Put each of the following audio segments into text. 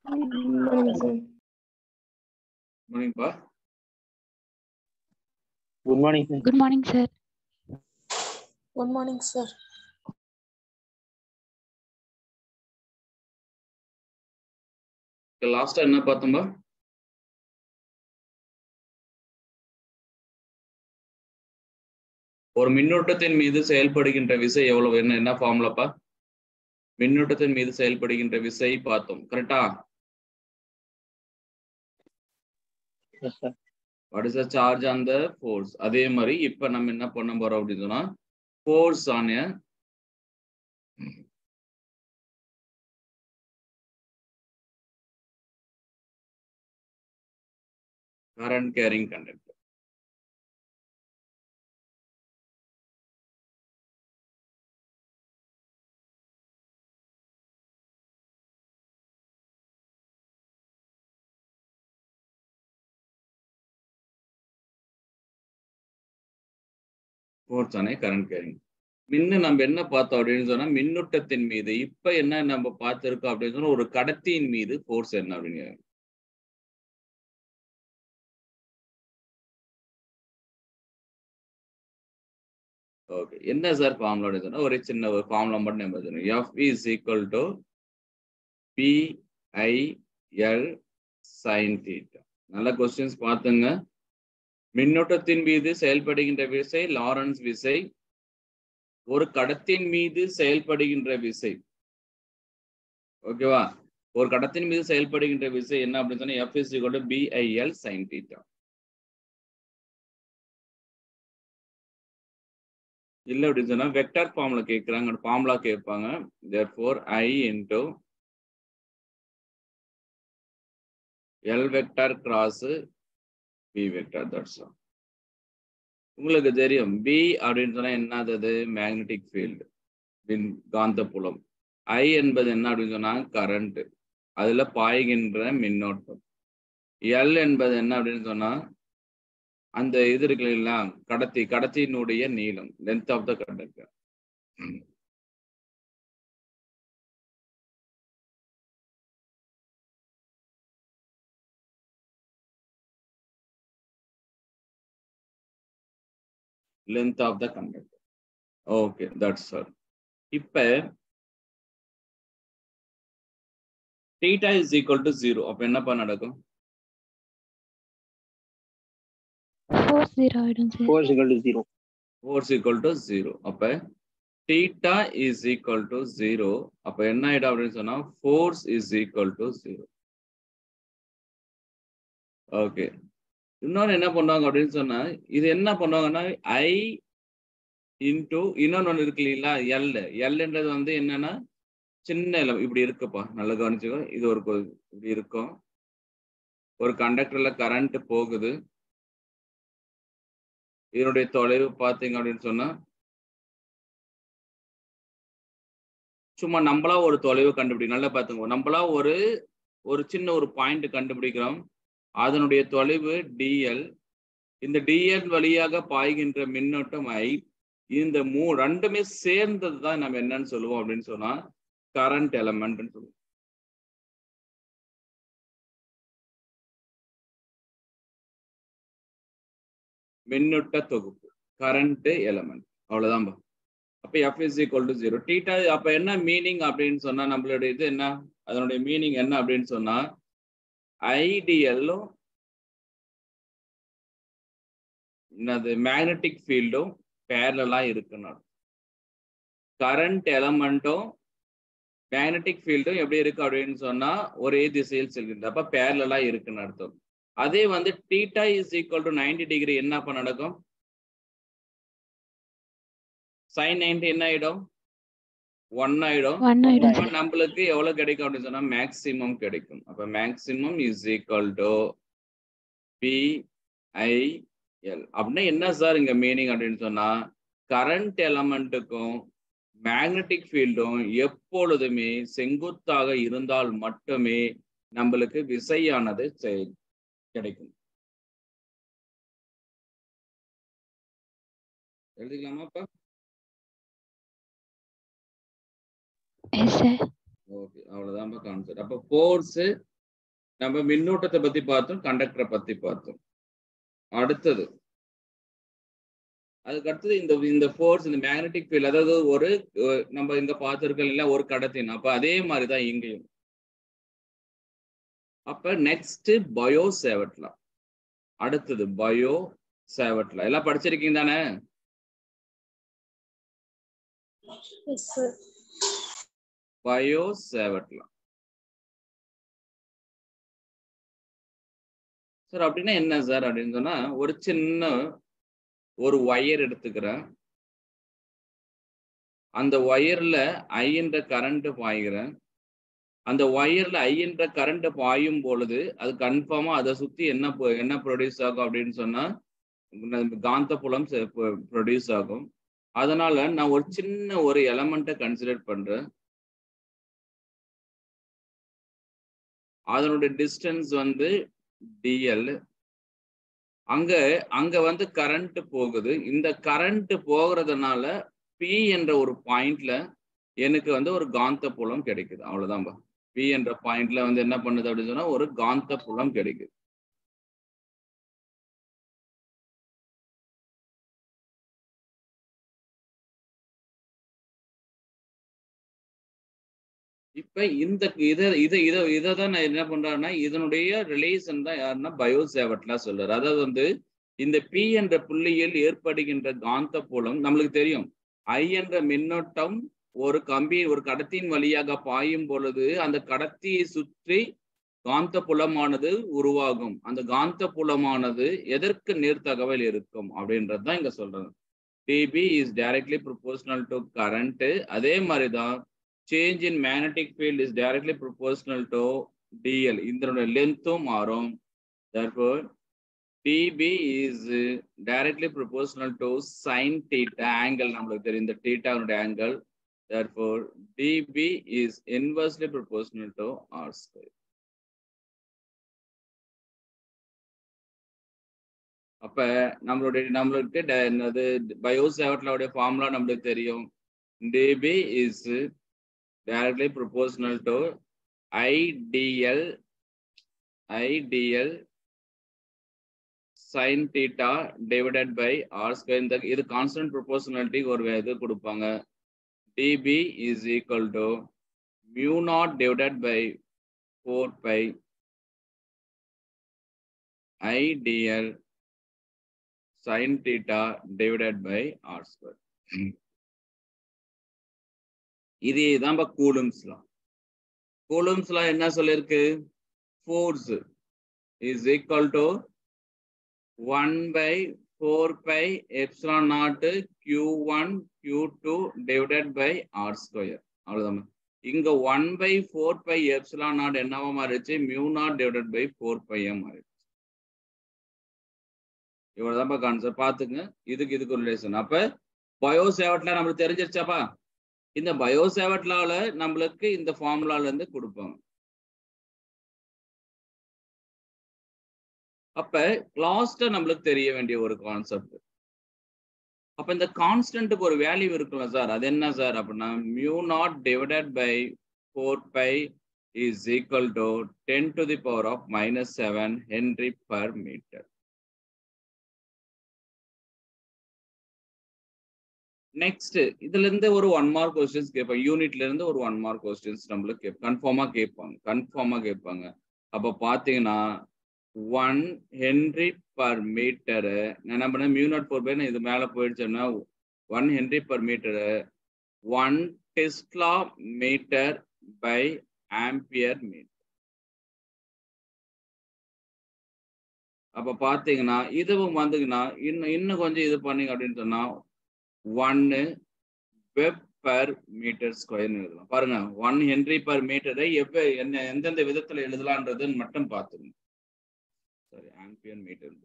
morning, sir. மார்னிங்ப்பா Good morning, sir. Good morning, sir. Good morning, sir. லாஸ்டா என்ன பார்த்தோம்பா ஒரு மின்னூட்டத்தின் மீது செயல்படுகின்ற விசை எவ்வளவு என்ன என்ன ஃபார்முலாப்பா மின்னூட்டத்தின் மீது செயல்படுகின்ற விசை பார்த்தோம் கரெக்டா Yes, sir. What is the charge on the force அதே மாதிரி இப்ப நம்ம என்ன பண்ண போறோம் அப்படின்னு சொன்னா force on a current carrying conductor force ஆனே கரண்ட் கேரிங் மின்னு நம்ம என்ன பார்த்தோம் அப்படின்னு சொன்னா மின்னூட்டத்தின் மீது இப்ப என்ன நம்ம பார்த்திருக்கோம் அப்படின்னு சொன்னா ஒரு கடத்தியின் மீது ஃபோர்ஸ் என்ன அப்படின்னு ஓகே என்ன சார் ஃபார்முலா சொன்னா ஒரு சின்ன ஒரு ஃபார்முலா மட்டும் நம்ம சொல்லணும் F is equal to BIL sine theta நல்ல கொஸ்டின்ஸ் பார்த்துங்க மின்னோட்டத்தின் மீது செயல்படுகின்ற விசை லாரன்ஸ் விசை ஒரு கடத்தின் மீது செயல்படுகின்ற விசை ஓகேவா ஒரு கடத்தின் மீது செயல்படுகின்ற விசை என்ன அப்படின்னு சொன்னா F is equal to BIL sine theta இல்ல அப்படின்னு சொன்னா வெக்டார் ஃபார்முலா கேட்குறாங்க ஃபார்முலா கேட்பாங்க therefore i into L vector cross B vector that's உங்களுக்கு தெரியும் பி அப்படின்னு சொன்னா என்னது மேக்னெட்டிக் ஃபீல்டு மின் காந்தப்புலம் ஐ என்பது என்ன அப்படின்னு சொன்னா கரண்ட் அதுல பாய்கின்ற மின்னோட்டம் எல் என்பது என்ன அப்படின்னு சொன்னா அந்த இது இருக்கு இல்லைங்களா கடத்தி கடத்தியினுடைய நீளம் length of the conductor length of the conductor okay that's sir இப்ப theta is equal to zero அப்ப என்னப்பா நடக்கும் Four zero ஆயிடும் sir. Four is equal to zero. Force equal to zero அப்ப theta is equal to zero அப்ப என்ன ஆயிடும் அப்படின்னு சொன்னா force is equal to zero okay இன்னொன்னு என்ன பண்ணுவாங்க அப்படின்னு சொன்னா இது என்ன பண்ணுவாங்கன்னா ஐ இன்டூ இன்னொன்னு ஒன்று இருக்கு இல்லைங்களா எல் எல்ன்றது வந்து என்னன்னா சின்ன இலம் இப்படி இருக்குப்பா நல்லா கவனிச்சுக்கோ இது ஒரு கொ- இப்படி இருக்கும் ஒரு கண்டக்டர்ல கரண்ட் போகுது இதனுடைய தொலைவு பார்த்தீங்க அப்படின்னு சொன்னா சும்மா நம்மளா ஒரு தொலைவு கண்டுபிடிக்கணும் நல்லா பார்த்துங்க நம்மளா ஒரு ஒரு சின்ன ஒரு பாயிண்ட் கண்டுபிடிக்கிறோம் அதனுடைய தொலைவு டிஎல் இந்த டிஎல் வழியாக பாய்கின்ற மின்னோட்டம் ஐ இந்த மூ ரெண்டுமே சேர்ந்தது தான் நம்ம என்னன்னு சொல்லுவோம் அப்படின்னு சொன்னா கரண்ட் எலமெண்ட்னு சொல்லுவோம் மின்னூட்ட தொகுப்பு கரண்ட் எலமெண்ட் அவ்வளவுதான் பா. அப்ப F is equal to zero theta அப்ப என்ன மீனிங் அப்படின்னு சொன்னா நம்மளுடைய இது என்ன அதனுடைய மீனிங் என்ன அப்படின்னு சொன்னா ஐடியலும் என்னது மேக்னெட்டிக் ஃபீல்டும் பேரலா இருக்குன்னு கரண்ட் எலமெண்ட்டும் மேக்னெட்டிக் ஃபீல்டும் எப்படி இருக்கு அப்படின்னு சொன்னா ஒரே திசையில் செல்கின்ற அப்ப பேரலா இருக்குன்னு அர்த்தம் அதே வந்து theta is equal to ninety degree என்ன அப்ப நடக்கும் சைன் நைன்டி என்ன ஆயிடும் ஒன் ஆயிடும் One ஆயிடும் அப்ப sir. நம்மளுக்கு எவ்வளவு கிடைக்கும் அப்படின்னு சொன்னா மேக்சிமம் கிடைக்கும் அப்ப maximum is equal to B I L அப்படின்னா என்ன சார் இங்க மீனிங் அப்படின்னு சொன்னா கரண்ட் எலமெண்ட்டுக்கும் மேக்னெட்டிக் ஃபீல்டும் எப்பொழுதுமே செங்குத்தாக இருந்தால் மட்டுமே நம்மளுக்கு விசையானது செ- கிடைக்கும் எழுதிக்கலாமாப்பா Yes sir. ஓகே அவ்வளவுதான் கான்செப்ட் அப்ப ஃபோர்ஸ் நம்ம மின்னூட்டத்தை பத்தி பார்த்தோம் கண்டக்டரை பத்தி பார்த்தோம் அடுத்தது அதுக்கு அடுத்தது இந்த இந்த ஃபோர்ஸ் இந்த மேக்னெட்டிக் ஃபீல்ட் அதாவது ஒரு அஹ், நம்ம இங்க பார்த்திருக்கோம் இல்ல ஒரு கடத்தின் அப்ப அதே மாதிரி தான் இங்கேயும் அப்ப நெக்ஸ்ட் பயோ சேவட்லா அடுத்தது பயோ சேவட்லா எல்லாம் படிச்சிருக்கீங்க தானே Yes, sir. Biot Savart law sir அப்படின்னா என்ன சார் அப்படின்னு சொன்னா ஒரு சின்ன ஒரு ஒயர் எடுத்துக்கிறேன் அந்த ஒயர்ல ஐ என்ற கரண்ட் பாய்கிறேன் அந்த ஒயர்ல ஐ என்ற கரண்ட் பாயும் பொழுது அது கன்ஃபார்மா அதை சுத்தி என்ன ப- என்ன ப்ரொடியூஸ் ஆகும் அப்படின்னு சொன்னா காந்த புலம் ப்ரொடியூஸ் ஆகும் அதனால நான் ஒரு சின்ன ஒரு எலமெண்ட்டை கன்சிடர் பண்றேன் அதனுடைய டிஸ்டன்ஸ் வந்து டிஎல் அங்க அங்க வந்து கரண்ட் போகுது இந்த கரண்ட் போகிறதுனால பி என்ற ஒரு பாயிண்ட்ல எனக்கு வந்து ஒரு காந்த புலம் கிடைக்குது அவ்வளவுதான்பா பி என்ற பாயிண்ட்ல வந்து என்ன பண்ணுது அப்படின்னு சொன்னா ஒரு காந்த புலம் கிடைக்குது இப்ப இந்த இதை இதை இதை இதை தான் நான் என்ன பண்றேன்னா இதனுடைய ரிலேஷன் தான் யாருன்னா பயோசேவட்லா சொல்றாரு அதாவது வந்து இந்த பி என்ற புள்ளியில் ஏற்படுகின்ற காந்த புலம் நம்மளுக்கு தெரியும் ஐ என்ற மின்னோட்டம் ஒரு கம்பி ஒரு கடத்தியின் வழியாக பாயும் பொழுது அந்த கடத்தியை சுற்றி காந்த புலமானது உருவாகும் அந்த காந்த புலமானது எதற்கு நேர்த்தகவல் இருக்கும் அப்படின்றது தான் இங்க சொல்றாங்க dB is directly proportional to current அதே மாதிரி தான் change in magnetic field is directly proportional to dL இதனுடைய லென்த்தும் மாறும் therefore db is uh, directly proportional to sin theta angle நம்மளுக்கு தெரியும் இந்த theta angle therefore db is inversely proportional to r square அப்ப நம்மளுடைய நம்மளுக்கு ட- என்னது பயோசேவட்லோடைய ஃபார்முலா நம்மளுக்கு தெரியும் db is directly proportional to idl idl sin theta divided by r square இந்த இது constant proportionality ஒரு இது கொடுப்பாங்க db is equal to mu naught divided by 4 pi idl sin theta divided by r square இது தான் கூலும்ஸ்லா Coulomb's law என்ன சொல்லிருக்கு force is equal to one by four pi epsilon naught Q one Q two divided by R square அவ்வளவுதான் இங்க one by four pi epsilon naught என்னவா மாறிடுச்சு mu naught divided by four பையா மாறிடுச்சு இவ்வளவுதான்ப்பா கான்செப்ட் பாத்துங்க இதுக்கு இதுக்கு ரிலேஷன் அப்ப பயோசேவட்ல நம்மளுக்கு தெரிஞ்சிருச்சாப்பா இந்த பயோசேவட்லால நம்மளுக்கு இந்த ஃபார்முலால இருந்து கொடுப்பாங்க அப்ப லாஸ்டா நம்மளுக்கு தெரிய வேண்டிய ஒரு கான்செப்ட் அப்ப இந்த கான்ஸ்டன்ட்டுக்கு ஒரு வேல்யூ இருக்குல்ல சார் அது என்ன சார் அப்படின்னா mu naught divided by four pi is equal to ten to the power of minus seven henry per metre next இதுல இருந்து ஒரு ஒன் மார்க் கொஸ்டின்ஸ் கேட்பாங்க யூனிட்ல இருந்து ஒரு ஒன் மார்க் கொஸ்டின்ஸ் நம்மளுக்கு கேப் கன்ஃபார்மா கேட்பாங்க கன்ஃபார்மா கேட்பாங்க அப்ப பாத்தீங்கன்னா ஒன் ஹென்ரி பர் மீட்டரு நான் என்ன பண்ணேன் மியூ நாட் ஃபோர் பை இது மேல போயிடுச்சோன்னா one henry per metre one tesla metre by ampere metre அப்ப பாத்தீங்கன்னா இதுவும் வந்துங்கன்னா இன்னும் இன்னும் கொஞ்சம் இது பண்ணீங்க அப்படின்னு சொன்னா ஒன்னு வெப் பர் மீட்டர் ஸ்கொயர்னு எழுதலாம் பாருங்க ஒன் ஹென்ரி பர் மீட்டரை எப்ப என்ன எந்தெந்த விதத்துல எழுதலான்றதுன்னு மட்டும் பார்த்துக்கணும் சாரி ஆம்பியர் மீட்டர்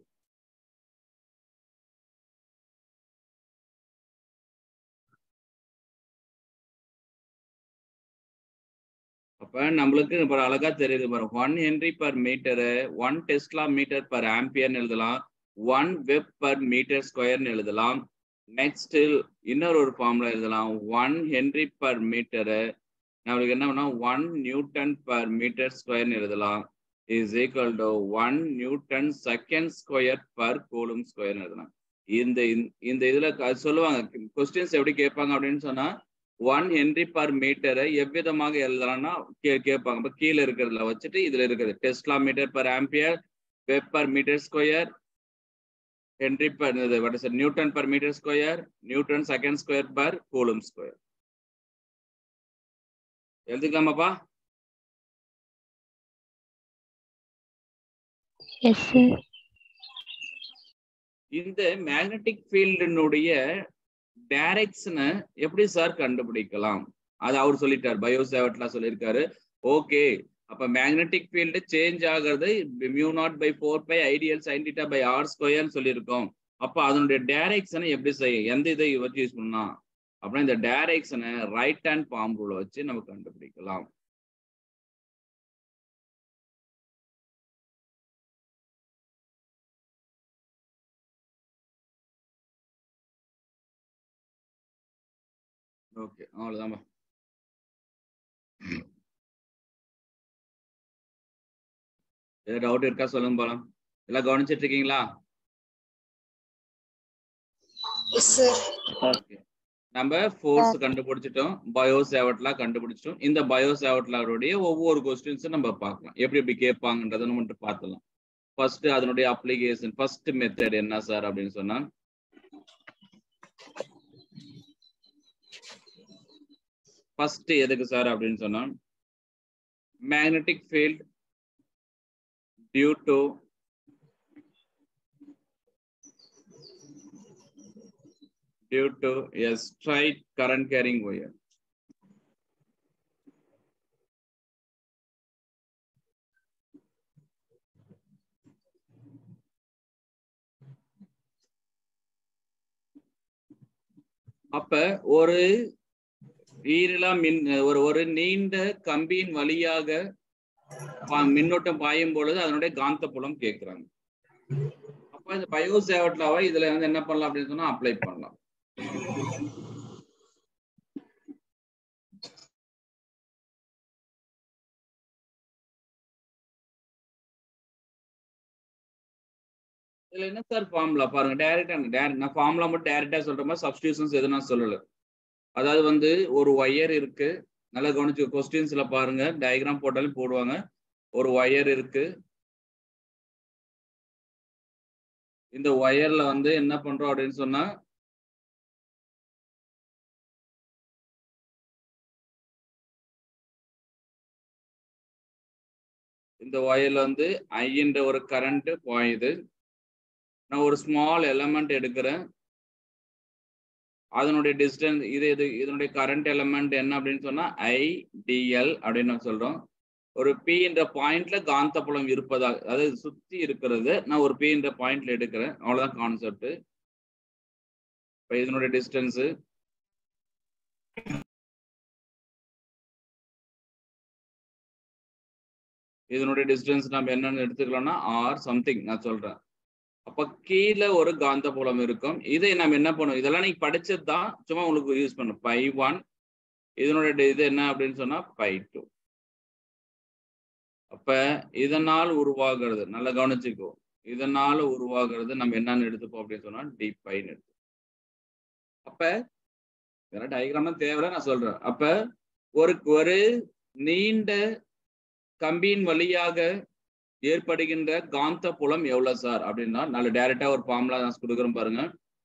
அப்ப நம்மளுக்கு இப்போ அழகா தெரியுது பாருங்க one henry per metre one tesla metre per ஆம்பியர்னு எழுதலாம் ஒன் வெப் பர் மீட்டர் ஸ்கொயர்னு எழுதலாம் நெக்ஸ்ட் இன்னொரு ஒரு ஃபார்முலா எழுதலாம் ஒன் ஹென்ரி பர் மீட்டரு நம்மளுக்கு என்ன பண்ணா ஒன் நியூட்டன் பர் மீட்டர் ஸ்கொயர்னு எழுதலாம் is equal to one newton second square per coulomb square எழுதலாம் இந்த இந்த- இந்த இதுல க- சொல்லுவாங்க கொஸ்டின்ஸ் எப்படி கேட்பாங்க அப்படின்னு சொன்னா ஒன் ஹென்ரி பர் மீட்டரை எவ்விதமாக எழுதலாம்னா கே கேட்பாங்க இப்போ கீழே இருக்கிறதுல வச்சுட்டு இதுல இருக்குது tesla metre per ampere weber per metre square henry per what is newton per metre square newton second square per coulomb square எழுதிக்கலாமாப்பா எஸ் சார் இந்த மேக்னெட்டிக் ஃபீல்டினுடைய டைரக்ஷனை எப்படி சார் கண்டுபிடிக்கலாம் அது அவர் சொல்லிட்டார் பயோசேவட்லாம் சொல்லியிருக்காரு ஓகே அப்ப மேக்னெட்டிக் ஃபீல்டு சேஞ்ச் ஆகிறது mu naught by four pi IDL sine theta by R ஸ்கொயர்னு சொல்லியிருக்கோம் அப்ப அதனுடைய டைரக்ஷனை எப்படி செய்ய எந்த இதை வச்சு யூஸ் பண்ணா அப்படின்னா இந்த டைரக்ஷனை ரைட் ஹேண்ட் பாம் ரூலை வச்சு நம்ம கண்டுபிடிக்கலாம் ஓகே அவ்வளவுதான்பா ஏதாவது டவுட் இருக்கா சொல்லுங்க போலாம் எல்லாம் கவனிச்சிட்டு இருக்கீங்களா எஸ் சார் நம்ம ஃபோர்ஸ் கண்டுபிடிச்சிட்டோம் பயோசேவட்லாம் கண்டுபிடிச்சிட்டோம் இந்த பயோசேவட்லாருடைய ஒவ்வொரு கொஸ்டின்ஸும் நம்ம பார்க்கலாம் எப்படி எப்படி கேட்பாங்கன்றதை நம்ம மட்டும் பார்த்துலாம் ஃபர்ஸ்ட் அதனுடைய அப்ளிகேஷன் ஃபர்ஸ்ட் மெத்தட் என்ன சார் அப்படின்னு சொன்னா ஃபர்ஸ்ட் எதுக்கு சார் அப்படின்னு சொன்னா magnetic field due to due to a straight current carrying wire. அப்ப ஒரு ஈரலா மின் ஒரு ஒரு நீண்ட கம்பியின் வழியாக பா- மின்னோட்டம் பாயும் பொழுது அதனுடைய காந்தப்புலம் கேட்கிறாங்க அப்ப இந்த பயோசேவட்லாவை இதுல வந்து என்ன பண்ணலாம் அப்படின்னு சொன்னா அப்ளை பண்ணலாம் இதுல என்ன சார் ஃபார்முலா பாருங்க டைரக்டா டைரக்ட் நான் ஃபார்முலா மட்டும் டைரக்டா சொல்ற மாதிரி சப்ஸ்டியூஷன்ஸ் எதுவும் நான் சொல்லல அதாவது வந்து ஒரு ஒயர் இருக்கு நல்லா கவனிச்சு கொஸ்டின்ஸ்ல பாருங்க டயக்ராம் போட்டாலும் போடுவாங்க ஒரு ஒயர் இருக்கு இந்த ஒயர்ல வந்து என்ன பண்றோம் அப்படின்னு சொன்னா இந்த ஒயர்ல வந்து ஐன்ற ஒரு கரண்ட் பாயுது நான் ஒரு ஸ்மால் எலமெண்ட் எடுக்கிறேன் அதனுடைய டிஸ்டன்ஸ் இது இது இதனுடைய கரண்ட் எலமெண்ட் என்ன அப்படின்னு சொன்னா ஐ டிஎல் அப்படின்னு நான் சொல்றோம் ஒரு பி என்ற பாயிண்ட்ல காந்தப்புலம் இருப்பதாக அதாவது சுத்தி இருக்கிறது நான் ஒரு பி என்ற பாயிண்ட்ல எடுக்கிறேன் அவ்வளவுதான் கான்செப்ட் இப்போ இதனுடைய டிஸ்டன்ஸ் இதனுடைய டிஸ்டன்ஸ் நம்ம என்னன்னு எடுத்துக்கலாம்னா ஆர் சம்திங் நான் சொல்றேன் அப்ப கீழே ஒரு காந்தப்புலம் இருக்கும் இதை நம்ம என்ன பண்ணுவோம் இதெல்லாம் நீங்க படிச்சது தான் சும்மா உங்களுக்கு யூஸ் பண்ணும் பை ஒன் இதனுடைய டி- இது என்ன அப்படின்னு சொன்னா பை டூ அப்ப இதனால் உருவாகிறது நல்லா கவனிச்சுக்கோ இதனால உருவாகிறது நம்ம என்னன்னு எடுத்துப்போம் அப்படின்னு சொன்னா டி பைன்னு எடுத்து அப்ப இதெல்லாம் டயக்ராம் தான் தேவை நான் சொல்றேன் அப்ப ஒரு ஒரு நீண்ட கம்பியின் வழியாக ஏற்படுகின்ற காந்த புலம் எவ்வளவு சார் அப்படின்னா நல்ல டைரக்டா ஒரு ஃபார்முலா நான் கொடுக்குறேன் பாருங்க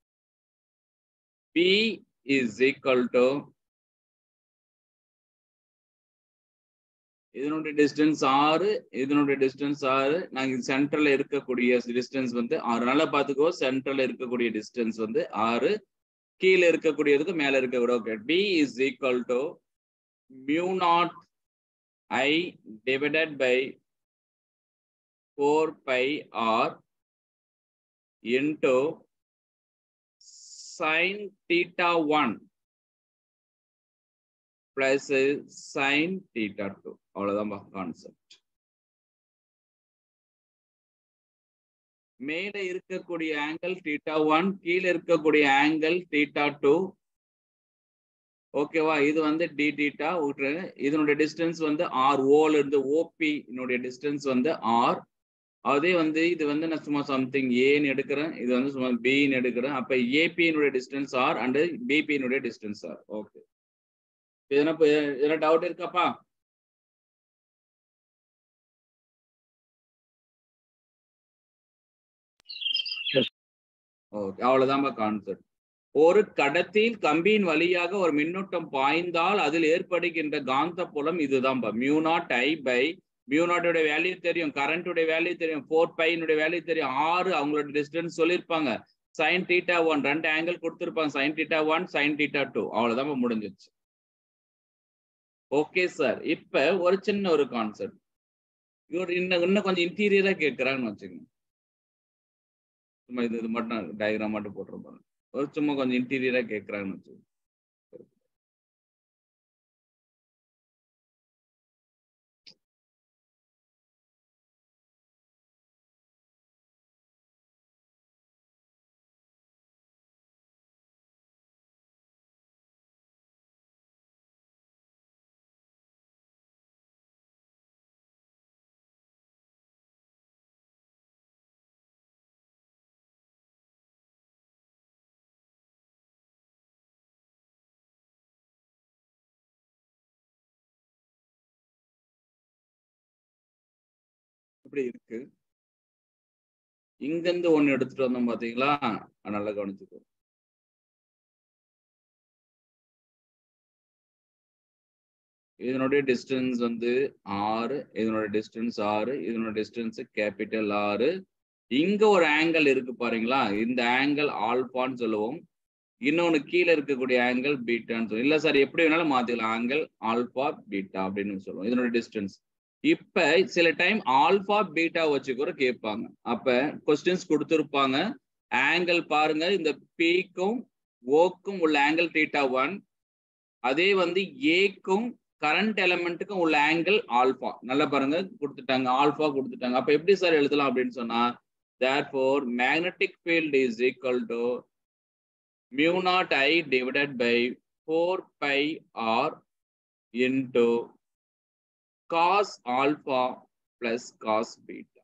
பி இஸ் ஈக்குவல் டு இதனுடைய டிஸ்டன்ஸ் ஆறு இதனுடைய டிஸ்டன்ஸ் ஆறு நாங்க சென்டர்ல இருக்கக்கூடிய டிஸ்டன்ஸ் வந்து ஆறு நல்லா பாத்துக்கோ சென்டர்ல இருக்கக்கூடிய டிஸ்டன்ஸ் வந்து ஆறு கீழே இருக்கக்கூடியதுக்கு மேல இருக்கக்கூடிய okay B is equal to mu naught I divided by 4 pi r into sin theta 1 plus sin theta 2 அவ்வளவுதான் கான்செப்ட் மேலே இருக்கக்கூடிய ஆங்கிள் தீட்டா ஒன் கீழே இருக்கக்கூடிய ஆங்கிள் தீட்டா டூ ஓகேவா இது வந்து டி டீட்டா இதனுடைய டிஸ்டன்ஸ் வந்து ஆர் ஓல இருந்து ஓபி என்னுடைய டிஸ்டன்ஸ் வந்து ஆர் அதே வந்து இது வந்து நான் சும்மா சம்திங் ஏன்னு எடுக்கிறேன் இது வந்து சும்மா பின்னு எடுக்கிறேன் அப்ப ஏபியினுடைய டிஸ்டன்ஸ் ஆர் அண்ட் பிபியினுடைய டிஸ்டன்ஸ் ஆர் ஓகே எதனா இப்ப எதனா டவுட் இருக்காப்பா ஓகே அவ்வளவுதான்ப்பா கான்செப்ட் ஒரு கடத்தில் கம்பியின் வழியாக ஒரு மின்னூட்டம் பாய்ந்தால் அதில் ஏற்படுகின்ற காந்த புலம் இதுதான்ப்பா mu naught I by mu நாட்டோட வேல்யூ தெரியும் கரண்ட்டுடைய வேல்யூ தெரியும் ஃபோர் பைனுடைய வேல்யூ தெரியும் ஆறு அவங்களோட டிஸ்டன்ஸ் சொல்லியிருப்பாங்க சைன் டீட்டா ஒன் ரெண்டு ஆங்கிள் கொடுத்துருப்பாங்க sine theta one sine theta two அவ்வளவுதான் முடிஞ்சிச்சு ஓகே சார் இப்ப ஒரு சின்ன ஒரு கான்செப்ட் இவர் இன்னும் இன்னும் கொஞ்சம் இன்டீரியரா கேட்கறாங்கன்னு வச்சுக்கோங்க சும்மா இது இது மட்டும் டயக்ராம் மட்டும் போட்டிருப்பாங்க ஒரு சும்மா கொஞ்சம் இன்டீரியரா கேட்கறாங்கன்னு வச்சுக்கோங்க இப்படி இருக்கு இங்க இருந்து ஒண்ணு எடுத்துட்டு வந்தோம் பாத்தீங்களா அது நல்லா கவனிச்சுக்கோ இதனுடைய டிஸ்டன்ஸ் வந்து ஆறு இதனுடைய டிஸ்டன்ஸ் ஆறு இதனுடைய டிஸ்டன்ஸ் கேபிட்டல் ஆறு இங்க ஒரு ஆங்கிள் இருக்கு பாருங்களா இந்த ஆங்கிள் ஆல்பான்னு சொல்லுவோம் இன்னொன்னு கீழே இருக்கக்கூடிய ஆங்கிள் பீட்டான்னு சொல்லுவோம் இல்ல சார் எப்படி வேணாலும் மாத்திக்கலாம் ஆங்கிள் ஆல்பா பீட்டா அப்படின்னு சொல்லுவோம் இதனுடைய டிஸ்டன்ஸ் இப்ப சில டைம் ஆல்பா பீட்டா வச்சு கூட கேட்பாங்க அப்ப கொஸ்டின்ஸ் கொடுத்துருப்பாங்க ஆங்கிள் பாருங்க இந்த பீக்கும் ஓக்கும் உள்ள ஆங்கிள் தீட்டா ஒன் அதே வந்து ஏக்கும் கரண்ட் எலமெண்ட்டுக்கும் உள்ள ஆங்கிள் ஆல்பா நல்லா பாருங்க கொடுத்துட்டாங்க ஆல்பா கொடுத்துட்டாங்க அப்ப எப்படி சார் எழுதலாம் அப்படின்னு சொன்னா therefore magnetic field is equal to mu naught i divided by 4 pi r into cos alpha plus cos beta.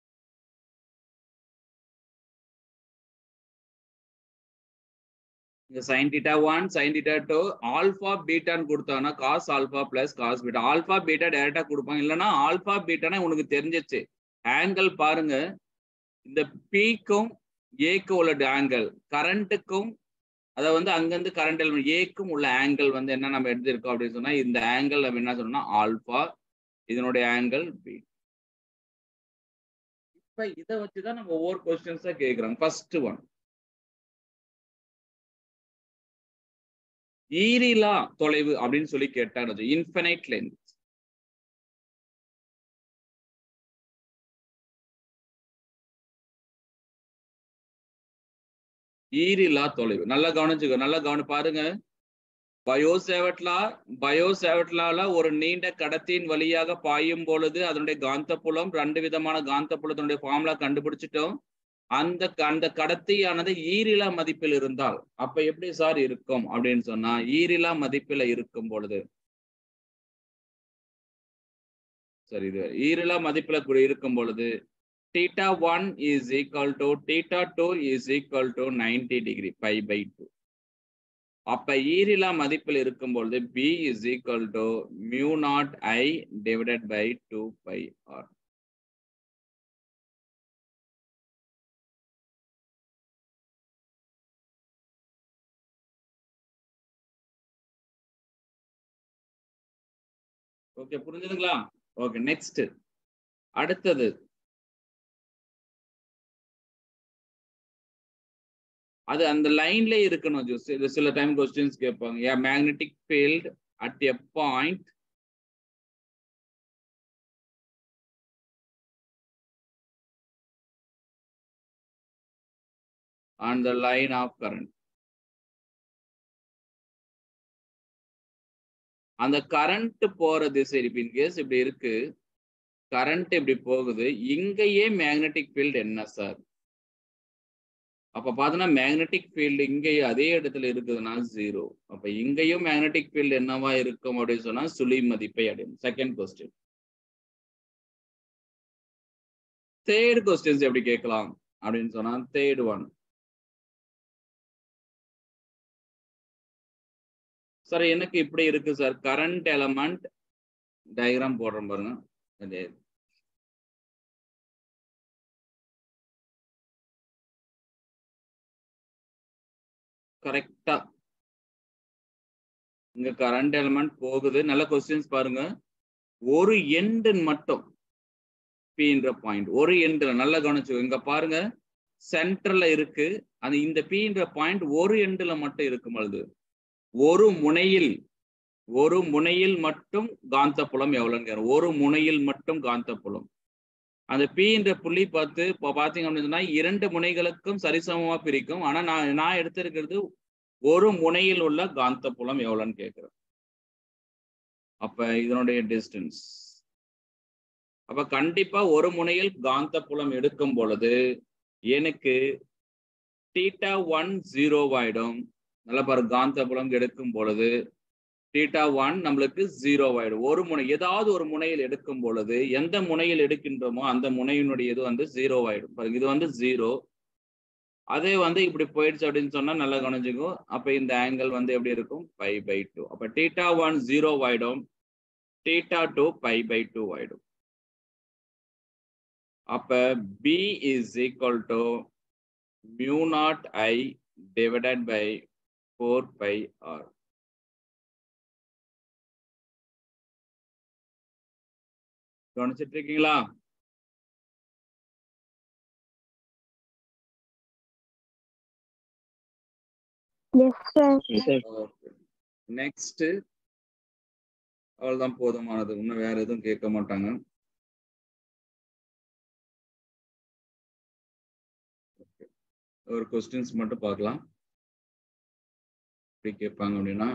இந்த sin theta 1 sin theta 2 alpha பீட்டான்னு கொடுத்தாங்கன்னா cos alpha plus cos beta alpha beta டைரக்டா கொடுப்பாங்க இல்லைன்னா alpha பீட்டானா உனக்கு தெரிஞ்சிச்சு angle பாருங்க இந்த பீக்கும் ஏக்கும் உள்ள ஆங்கிள் கரண்ட்டுக்கும் அதை வந்து அங்கிருந்து கரண்ட் எலிமெண்ட் ஏக்கும் உள்ள ஆங்கிள் வந்து என்ன நம்ம எடுத்திருக்கோம் அப்படின்னு சொன்னா இந்த ஆங்கிள் நம்ம என்ன சொன்னோம்னா ஆல்பா இதனுடைய ஆங்கிள் பி இப்ப இதை வச்சுதான் நம்ம ஒவ்வொரு கொஸ்டின்ஸா கேட்கிறோம் ஃபர்ஸ்ட் ஒன் ஈரிலா தொலைவு அப்படின்னு சொல்லி கேட்டாங்க இன்ஃபினைட் லென்த் ஈரிலா தொலைவு நல்லா கவனிச்சுக்கோ நல்லா கவனி பாருங்க பயோசேவட்லா பயோசேவட்லால ஒரு நீண்ட கடத்தின் வழியாக பாயும் பொழுது அதனுடைய காந்தப்புலம் ரெண்டு விதமான காந்தப்புலத்தினுடைய ஃபார்முலா கண்டுபிடிச்சிட்டோம் அந்த அந்த கடத்தியானது ஈரிலா மதிப்பில் இருந்தால் அப்ப எப்படி சார் இருக்கும் அப்படின்னு சொன்னா ஈரிலா மதிப்பில் இருக்கும் பொழுது சரி இது ஈரிலா மதிப்புல கூட இருக்கும் பொழுது theta 1 is equal to theta 2 is equal to 90 degree pi by 2 அப்ப ஈரிலா மதிப்பில் இருக்கும் பொழுது b is equal to mu naught i divided by 2 pi r okay புரிஞ்சுதுங்களா ஓகே நெக்ஸ்ட் அடுத்தது அது அந்த லைன்ல இருக்கணும் ஜூஸ் இது சில டைம் கொஸ்டின்ஸ் கேட்பாங்க a magnetic field at a point on the line of current அந்த கரண்ட் போற திசை இன் கேஸ் இப்படி இருக்கு கரண்ட் இப்படி போகுது இங்கேயே மேக்னெட்டிக் ஃபீல்ட் என்ன சார் அப்ப பார்த்தோன்னா மேக்னெட்டிக் ஃபீல்டு இங்கேயும் அதே இடத்துல இருக்குதுன்னா ஜீரோ அப்ப இங்கேயும் மேக்னெட்டிக் ஃபீல்டு என்னவா இருக்கும் அப்படின்னு சொன்னா சுழி மதிப்பை அடையும் செகண்ட் கொஸ்டின் தேர்ட் கொஸ்டின்ஸ் எப்படி கேட்கலாம் அப்படின்னு சொன்னா தேர்ட் ஒன் சார் எனக்கு இப்படி இருக்கு சார் கரண்ட் எலமெண்ட் டயக்ராம் போடுறேன் பாருங்க அதே கரெக்டா இங்க கரண்ட் எலமெண்ட் போகுது நல்ல கொஸ்டின்ஸ் பாருங்க ஒரு எண்டு மட்டும் பின்ற பாயிண்ட் ஒரு எண்டுல நல்லா கவனிச்சு இங்க பாருங்க சென்டர்ல இருக்கு அந்த இந்த பின்ற பாயிண்ட் ஒரு எண்டுல மட்டும் இருக்கும் பொழுது ஒரு முனையில் ஒரு முனையில் மட்டும் காந்தப்புலம் எவ்வளவுன்னு கேக்குறேன். ஒரு முனையில் மட்டும் காந்தப்புலம் அந்த பி என்ற புள்ளி பார்த்து இப்போ பாத்தீங்க அப்படின்னு சொன்னா இரண்டு முனைகளுக்கும் சரிசமமா பிரிக்கும் ஆனா நான் நான் எடுத்திருக்கிறது ஒரு முனையில் உள்ள காந்தப்புலம் எவ்வளவுன்னு கேட்கிறேன் அப்ப இதனுடைய டிஸ்டன்ஸ் அப்ப கண்டிப்பா ஒரு முனையில் காந்தப்புலம் எடுக்கும் பொழுது எனக்கு தீட்டா ஒன் ஜீரோவாயிடும் நல்லா பாரு காந்தப்புலம் எடுக்கும் பொழுது தீட்டா ஒன் நம்மளுக்கு ஜீரோ ஆயிடும் ஒரு முனை ஏதாவது ஒரு முனையில் எடுக்கும் பொழுது எந்த முனையில் எடுக்கின்றோமோ அந்த முனையினுடைய இது வந்து ஜீரோ ஆயிடும் பாருங்க இது வந்து ஜீரோ அதே வந்து இப்படி போயிடுச்சு அப்படின்னு சொன்னா நல்லா கவனிச்சுக்கும் அப்ப இந்த ஆங்கிள் வந்து எப்படி இருக்கும் பை பை டூ அப்ப தீட்டா ஒன் ஜீரோ ஆயிடும் theta two pi by two ஆயிடும் அப்ப B is equal to mu naught I divided by four pi R கவனிச்சிட்டு இருக்கீங்களா எஸ் சார் சார் நெக்ஸ்ட் அவ்வளவுதான் போதுமானது இன்னும் வேற எதுவும் கேட்க மாட்டாங்க Okay. ஒரு கொஸ்டின்ஸ் மட்டும் பார்க்கலாம் எப்படி கேட்பாங்க அப்படின்னா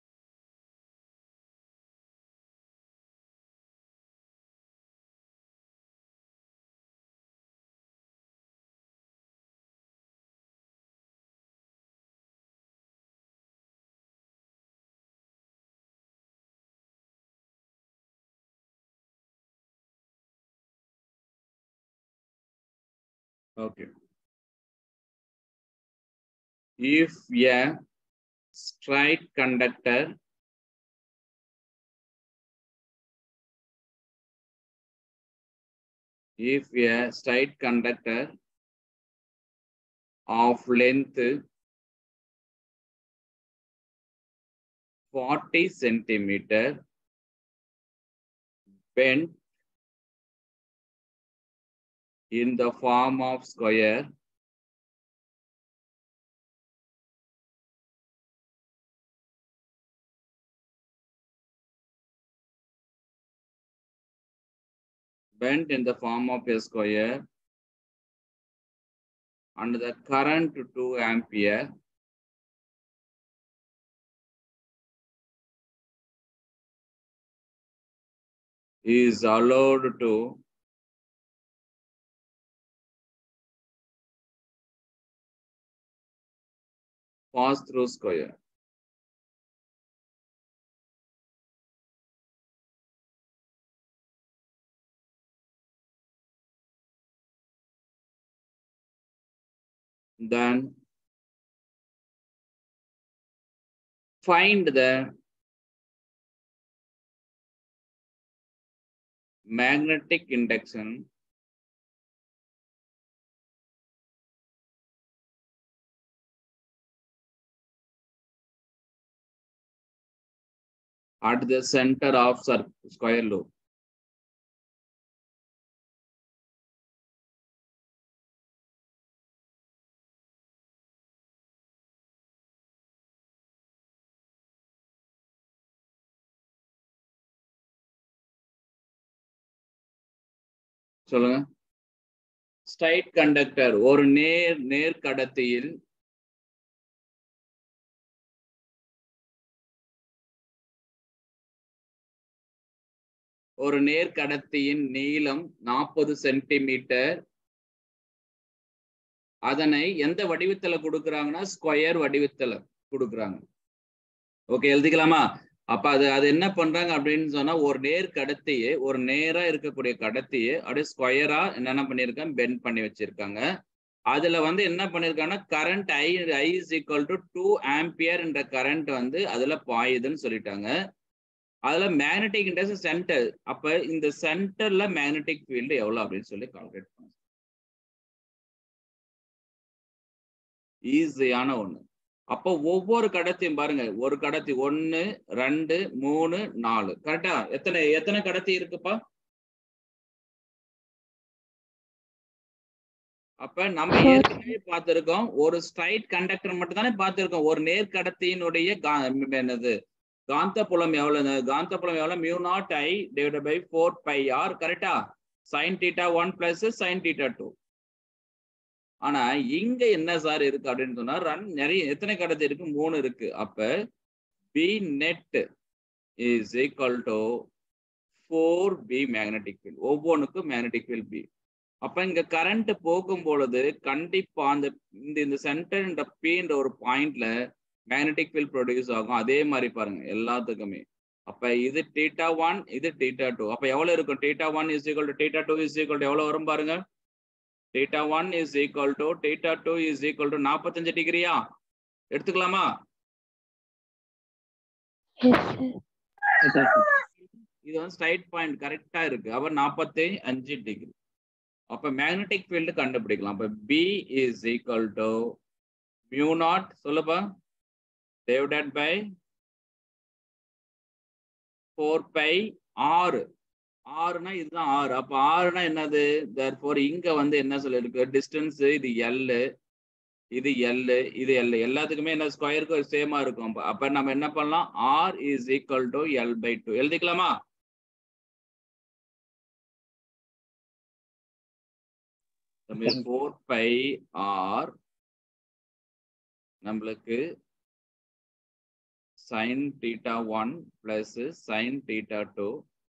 Okay. If a straight conductor if a straight conductor of length 40 centimeter bent in the form of square bent in the form of a square and the current 2 ampere is allowed to pass through square. Then find the magnetic induction at the center of cir- square loop. சொல்லுங்க straight conductor ஒரு நேர் நேர் கடத்தியில் ஒரு நேர் கடத்தியின் நீளம் நாற்பது சென்டிமீட்டர் அதனை எந்த வடிவத்துல கொடுக்குறாங்கன்னா ஸ்கொயர் வடிவத்துல கொடுக்குறாங்க ஓகே எழுதிக்கலாமா அப்ப அது அது என்ன பண்றாங்க அப்படின்னு சொன்னா ஒரு நேர் கடத்தியே ஒரு நேரா இருக்கக்கூடிய கடத்தியே அப்படியே ஸ்கொயரா என்னென்ன பண்ணிருக்காங்க பெண்ட் பண்ணி வச்சிருக்காங்க அதுல வந்து என்ன பண்ணிருக்காங்கன்னா current I I is equal to two ampere என்ற கரண்ட் வந்து அதுல பாயுதுன்னு சொல்லிட்டாங்க அதுல மேக்னெட்டிக் இன்டெக்ஸ் சென்டர் அப்ப இந்த சென்டர்ல மேக்னெட்டிக் ஃபீல்டு எவ்வளவு அப்படின்னு சொல்லி கால்குலேட் பண்ணுங்க ஈஸியான ஒண்ணு அப்போ ஒவ்வொரு கடத்தியும் பாருங்க ஒரு கடத்தி ஒன்னு ரெண்டு மூணு நாலு கரெக்டா எத்தனை எத்தனை கடத்தி இருக்குப்பா அப்ப நம்ம ஏற்கனவே பார்த்திருக்கோம் ஒரு ஸ்ட்ரைட் கண்டக்டர் மட்டும் தானே பார்த்திருக்கோம் ஒரு நேர் கடத்தியினுடைய கா- என்னது காந்தப்புலம் எவ்வளவு காந்தப்புலம் எவ்வளவு mu naught I divide by four pi R கரெக்டா sine theta one plus sine theta two ஆனா இங்க என்ன சார் இருக்கு அப்படின்னு சொன்னா ரன் நிறைய எத்தனை கடத்தி இருக்கு மூணு இருக்கு அப்ப B net is equal to four B magnetic field ஒவ்வொன்றுக்கும் மேக்னெட்டிக் ஃபீல்ட் பி அப்ப இங்க கரண்ட் போகும் பொழுது கண்டிப்பா அந்த இந்த இந்த சென்டர் என்ற பின்ற ஒரு பாயிண்ட்ல மேக்னெட்டிக் ஃபீல்ட் ப்ரொடியூஸ் ஆகும் அதே மாதிரி பாருங்க எல்லாத்துக்குமே அப்ப இது டீட்டா ஒன் இது டீட்டா டூ அப்ப எவ்வளவு இருக்கும் theta one is equal to theta two is equal to எவ்வளவு வரும் பாருங்க theta one is equal to theta two is equal to நாற்பத்தஞ்சு டிகிரியா எடுத்துக்கலாமா Yes, sir. இது வந்து ஸ்ட்ரைட் பாயிண்ட் கரெக்டா இருக்கு அப்ப நாற்பத்தி அஞ்சு டிகிரி அப்ப மேக்னெட்டிக் ஃபீல்டு கண்டுபிடிக்கலாம் அப்ப B is equal to mu naught சொல்லுப்பா divided by four pi R ஆறுனா இதுதான் ஆறு அப்ப ஆறுனா என்னது therefore இங்க வந்து என்ன சொல்லிருக்கு டிஸ்டன்ஸ் இது எல் இது எல் இது எல் எல்லாத்துக்குமே என்ன ஸ்கொயருக்கு சேமா இருக்கும் அப்ப அப்ப நம்ம என்ன பண்ணலாம் R is equal to L by two எழுதிக்கலாமா ஃபோர் பை ஆர் நம்மளுக்கு sine theta one plus sine theta two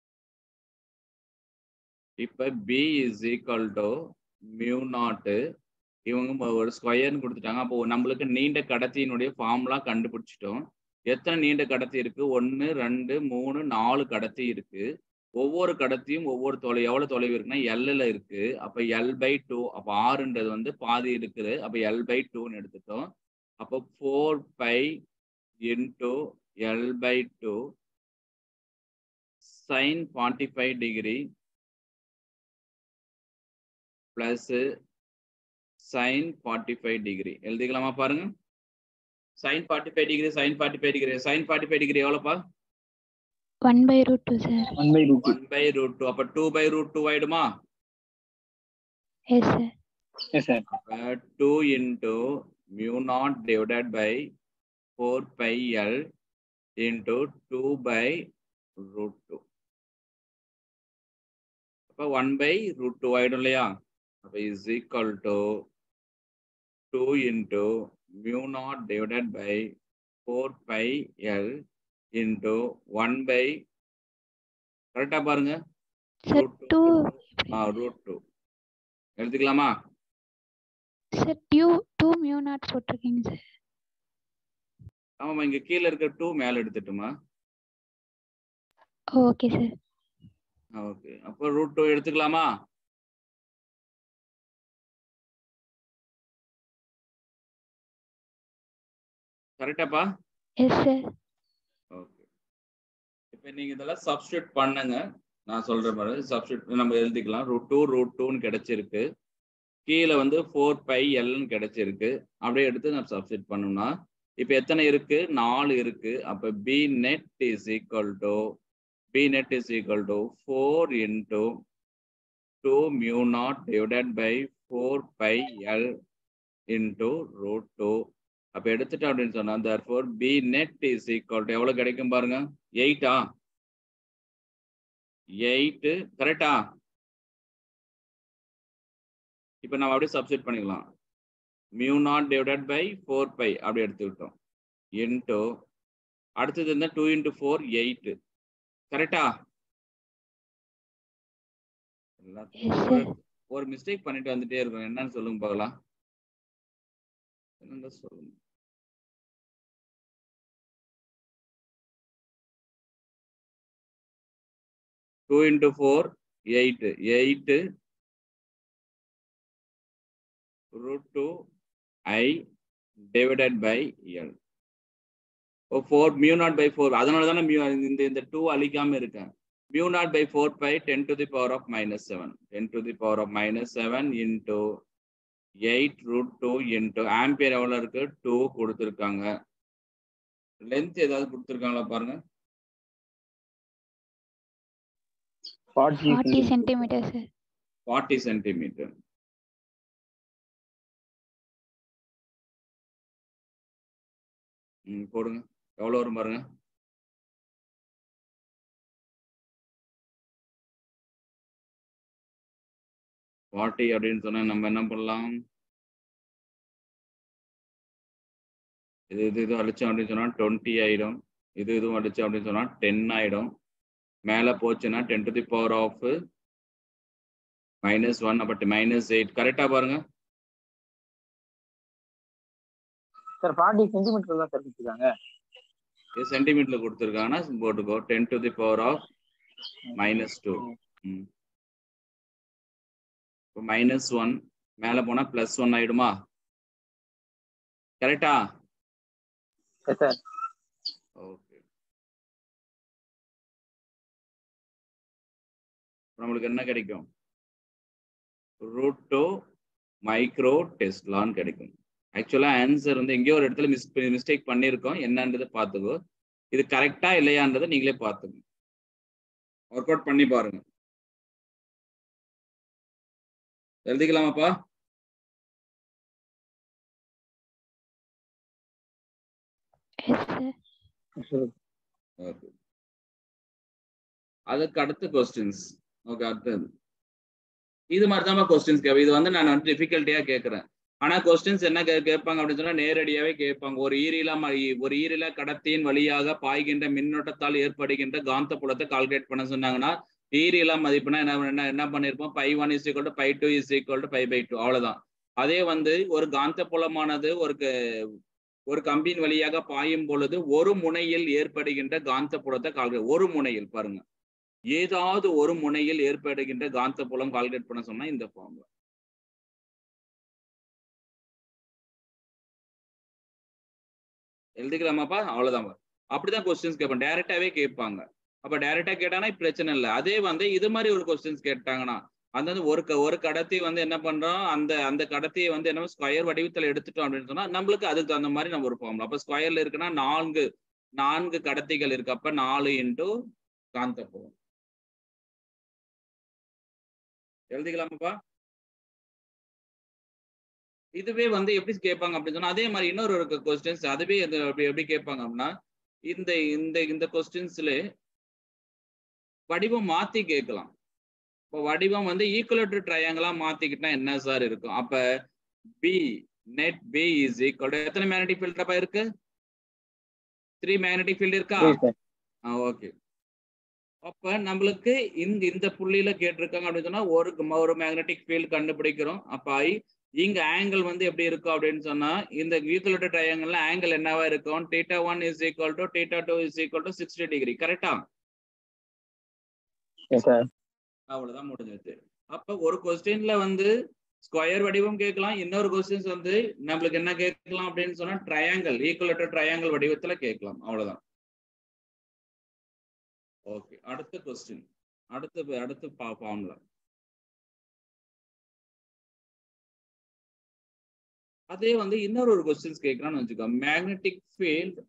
இப்ப B is equal to mu naught இவங்க ஒரு ஸ்கொயர்னு கொடுத்துட்டாங்க அப்போ நம்மளுக்கு நீண்ட கடத்தியினுடைய ஃபார்ம்லாம் கண்டுபிடிச்சிட்டோம் எத்தனை நீண்ட கடத்தி இருக்கு ஒன்னு ரெண்டு மூணு நாலு கடத்தி இருக்கு ஒவ்வொரு கடத்தியும் ஒவ்வொரு தொலை எவ்வளவு தொலைவு இருக்குன்னா எல்ல இருக்கு அப்ப எல் பை டூ அப்ப ஆறுன்றது வந்து பாதி இருக்குது அப்ப எல் பை டூன்னு எடுத்துட்டோம் அப்போ four pi into L by two sine forty five degree plus sine forty five degree எழுதிக்கலாமா பாருங்க sine forty five degree sine forty five degree sine forty five degree எவ்வளோப்பா One by root two, sir. One by root one by root two அப்போ two by root two ஆயிடுமா Yes, sir. Yes sir அப்போ two into mu naught divided by four pi L into two by root two அப்போ one by root two ஆயிடும் இல்லையா அப்போ is equal to two into mu naught divided by four pi L into one by கரெக்டாக பாருங்க Sir, Root two. ஆ root two எடுத்துக்கலாமா Sir, two, two mu naught போட்டிருக்கீங்க sir. ஆமாம்மா இங்க கீழே இருக்க டூ மேல எடுத்துட்டுமா Okay, sir. ஓகே அப்போ ரூட் டூ எடுத்துக்கலாமா கரெக்டாப்பா Yes, sir. ஓகே இப்போ நீங்க இதெல்லாம் சப்ஸ்டியூட் பண்ணுங்க நான் சொல்ற மாதிரி சப்ஸ்டியூட் நம்ம எழுதிக்கலாம் ரூட் டூ ரூட் டூன்னு கிடைச்சிருக்கு கீழே வந்து ஃபோர் பை எல்னு கிடைச்சிருக்கு அப்படியே எடுத்து நம்ம சப்ஸ்டியூட் பண்ணோம்னா இப்போ எத்தனை இருக்கு நாலு இருக்கு அப்போ B net is equal to B net is equal to four into two mu naught divided by four pi L into root two அப்போ எடுத்துட்டோம் அப்படின்னு சொன்னா therefore B net is equal to எவ்வளோ கிடைக்கும் பாருங்க எயிட்டா எயிட்டு கரெக்டா இப்போ நம்ம அப்படியே சப்ஸ்டிட் பண்ணிக்கலாம் mu naught divided by four pi அப்படி எடுத்துக்கிட்டோம் இன்டூ அடுத்தது இருந்தால் டூ இன்டூ ஃபோர் எயிட்டு கரெக்டா Yes, sir. ஒரு மிஸ்டேக் பண்ணிட்டு வந்துட்டே இருக்கோம் என்னன்னு சொல்லுங்க பார்க்கலாம் என்னங்க சொல்லுங்க two into four eight eight root 2 i divided by l ஓ four mu naught by four அதனால தானே மியூ இந்த இந்த டூ அழிக்காம இருக்கேன் mu naught by four pi ten to the power of minus seven ten to the power of minus seven into eight root two into ampere எவ்வளோ இருக்கு two கொடுத்துருக்காங்க length ஏதாவது கொடுத்துருக்காங்களா பாருங்க forty forty centimetre sir forty centimetre ம் போடுங்க எவ்வளோ வரும் பாருங்க ஃபார்ட்டி அப்படின்னு சொன்னா நம்ம என்ன பண்ணலாம் இது இது இது அடிச்சோம் அப்படின்னு சொன்னா டுவெண்ட்டி ஆயிடும் இது இதுவும் அடிச்சோம் அப்படின்னு சொன்னா டென் ஆயிடும் மேலே போச்சுன்னா ten to the power of minus one அப்படி மைனஸ் எயிட் கரெக்டாக பாருங்க சார் ஃபார்ட்டி சென்டிமீட்டர் தான் சார் கொடுத்துருக்காங்க இது சென்டிமீட்டர்ல கொடுத்துருக்காங்கன்னா போட்டுக்கோ ten to the power of minus two இப்போ மைனஸ் ஒன் மேலே போனால் ப்ளஸ் ஒன் ஆயிடுமா கரெக்டா எஸ் சார் ஓகே நம்மளுக்கு என்ன கிடைக்கும் ரூட் டூ மைக்ரோ டெஸ்ட்லான்னு கிடைக்கும் ஆக்சுவலா ஆன்சர் வந்து எங்கேயோ ஒரு இடத்துல மிஸ் மிஸ்டேக் பண்ணியிருக்கோம் என்னன்றதை பார்த்துக்கோ இது கரெக்டா இல்லையான்றதை நீங்களே பார்த்துக்கோ ஒர்க் அவுட் பண்ணி பாருங்க எழுதிக்கலாமாப்பா எஸ் சார் ஓகே அதுக்கு அடுத்த கொஸ்டின்ஸ் ஓகே அடுத்தது இது மாதிரி தான் கொஸ்டின்ஸ் கேட்பேன் இது வந்து நான் வந்து டிஃபிகல்ட்டியா கேட்கறேன் ஆனா கொஸ்டின்ஸ் என்ன கே- கேட்பாங்க அப்படின்னு சொன்னா நேரடியாவே கேட்பாங்க ஒரு ஈரில ம- ஒரு ஈரில கடத்தியின் வழியாக பாய்கின்ற மின்னோட்டத்தால் ஏற்படுகின்ற காந்த புலத்தை கால்குலேட் பண்ண சொன்னாங்கன்னா ஈரில மதிப்புனா என்ன என்ன என்ன பண்ணிருப்போம் pi one is equal to pi two is equal to pi by two அவ்வளவுதான் அதே வந்து ஒரு காந்த புலமானது ஒரு க- ஒரு கம்பியின் வழியாக பாயும் பொழுது ஒரு முனையில் ஏற்படுகின்ற காந்த புலத்தை கால்குலேட் ஒரு முனையில் பாருங்க ஏதாவது ஒரு முனையில் ஏற்படுகின்ற காந்த புலம் கால்குலேட் பண்ண சொன்னா இந்த ஃபார்ம்ல எழுதிக்கலாமாப்பா அவ்வளவுதான் அப்படிதான் கொஸ்டின்ஸ் கேட்பாங்க டைரக்டாவே கேட்பாங்க அப்ப டைரக்டா கேட்டாங்கன்னா பிரச்சனை இல்லை அதே வந்து இது மாதிரி ஒரு கொஸ்டின்ஸ் கேட்டாங்கன்னா அந்த வந்து ஒரு க- ஒரு கடத்தி வந்து என்ன பண்றோம் அந்த அந்த கடத்தியை வந்து என்ன ஸ்கொயர் வடிவத்துல எடுத்துட்டோம் அப்படின்னு சொன்னா நம்மளுக்கு அதுக்கு தகுந்த மாதிரி நம்ம ஒரு ஃபார்முலா அப்ப ஸ்கொயர்ல இருக்குன்னா நான்கு நான்கு கடத்திகள் இருக்கு அப்ப நாலு இன்டூ காந்தப்புலம் எழுதிக்கலாமாப்பா இதுவே வந்து எப்படி கேட்பாங்க அப்படின்னு சொன்னா அதே மாதிரி இன்னொரு ஒரு கொஸ்டின்ஸ் அதுவே இது எப்படி எப்படி கேட்பாங்க அப்படின்னா இந்த இந்த இந்த கொஸ்டின்ஸ்ல வடிவம் மாத்தி கேட்கலாம் இப்போ வடிவம் வந்து ஈக்குவலேட்டர் ட்ரையாங்கிளா மாத்திக்கிட்டா என்ன சார் இருக்கும் அப்ப B net B is equal எத்தனை மேக்னெட்டிக் ஃபீல்ட் இருக்கு த்ரீ மேக்னெட்டிக் ஃபீல்ட் இருக்கா ஆ ஓகே அப்ப நம்மளுக்கு இந்த இந்த புள்ளியில கேட்டிருக்காங்க அப்படின்னு சொன்னா ஒரு ஒரு மேக்னெட்டிக் ஃபீல்ட் கண்டுபிடிக்கிறோம் அப்ப ஐ இங்க ஆங்கிள் வந்து எப்படி இருக்கும் அப்படின்னு சொன்னா இந்த ஈக்குவலேட்டர் ட்ரையாங்கிள்ல ஆங்கிள் என்னவா இருக்கும் theta one is equal to theta two is equal to sixty degree கரெக்டா எஸ் சார் அவ்வளவுதான் முடிஞ்சது அப்ப ஒரு கொஸ்டின்ல வந்து ஸ்கொயர் வடிவம் கேட்கலாம் இன்னொரு கொஸ்டின்ஸ் வந்து நம்மளுக்கு என்ன கேட்கலாம் அப்படின்னு சொன்னா ட்ரையாங்கிள் ஈக்குவலேட்டர் ட்ரையாங்கிள் வடிவத்துல கேட்கலாம் அவ்வளவுதான் ஓகே அடுத்த கொஸ்டின் அடுத்த அடுத்த ஃபார்ம்ல அதே வந்து இன்னொரு ஒரு கொஸ்டின்ஸ் கேட்கலாம்னு வச்சுக்கோ மேக்னெட்டிக் ஃபீல்ட்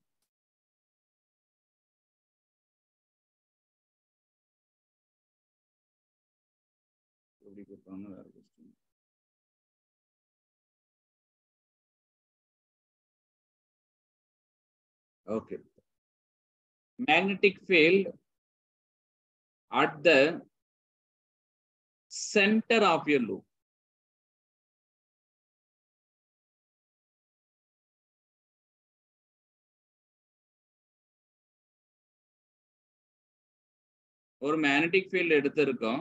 எப்படி கொடுப்பாங்க வேற question okay magnetic field at the center of your loop ஒரு மேக்னெட்டிக் ஃபீல்ட் எடுத்திருக்கோம்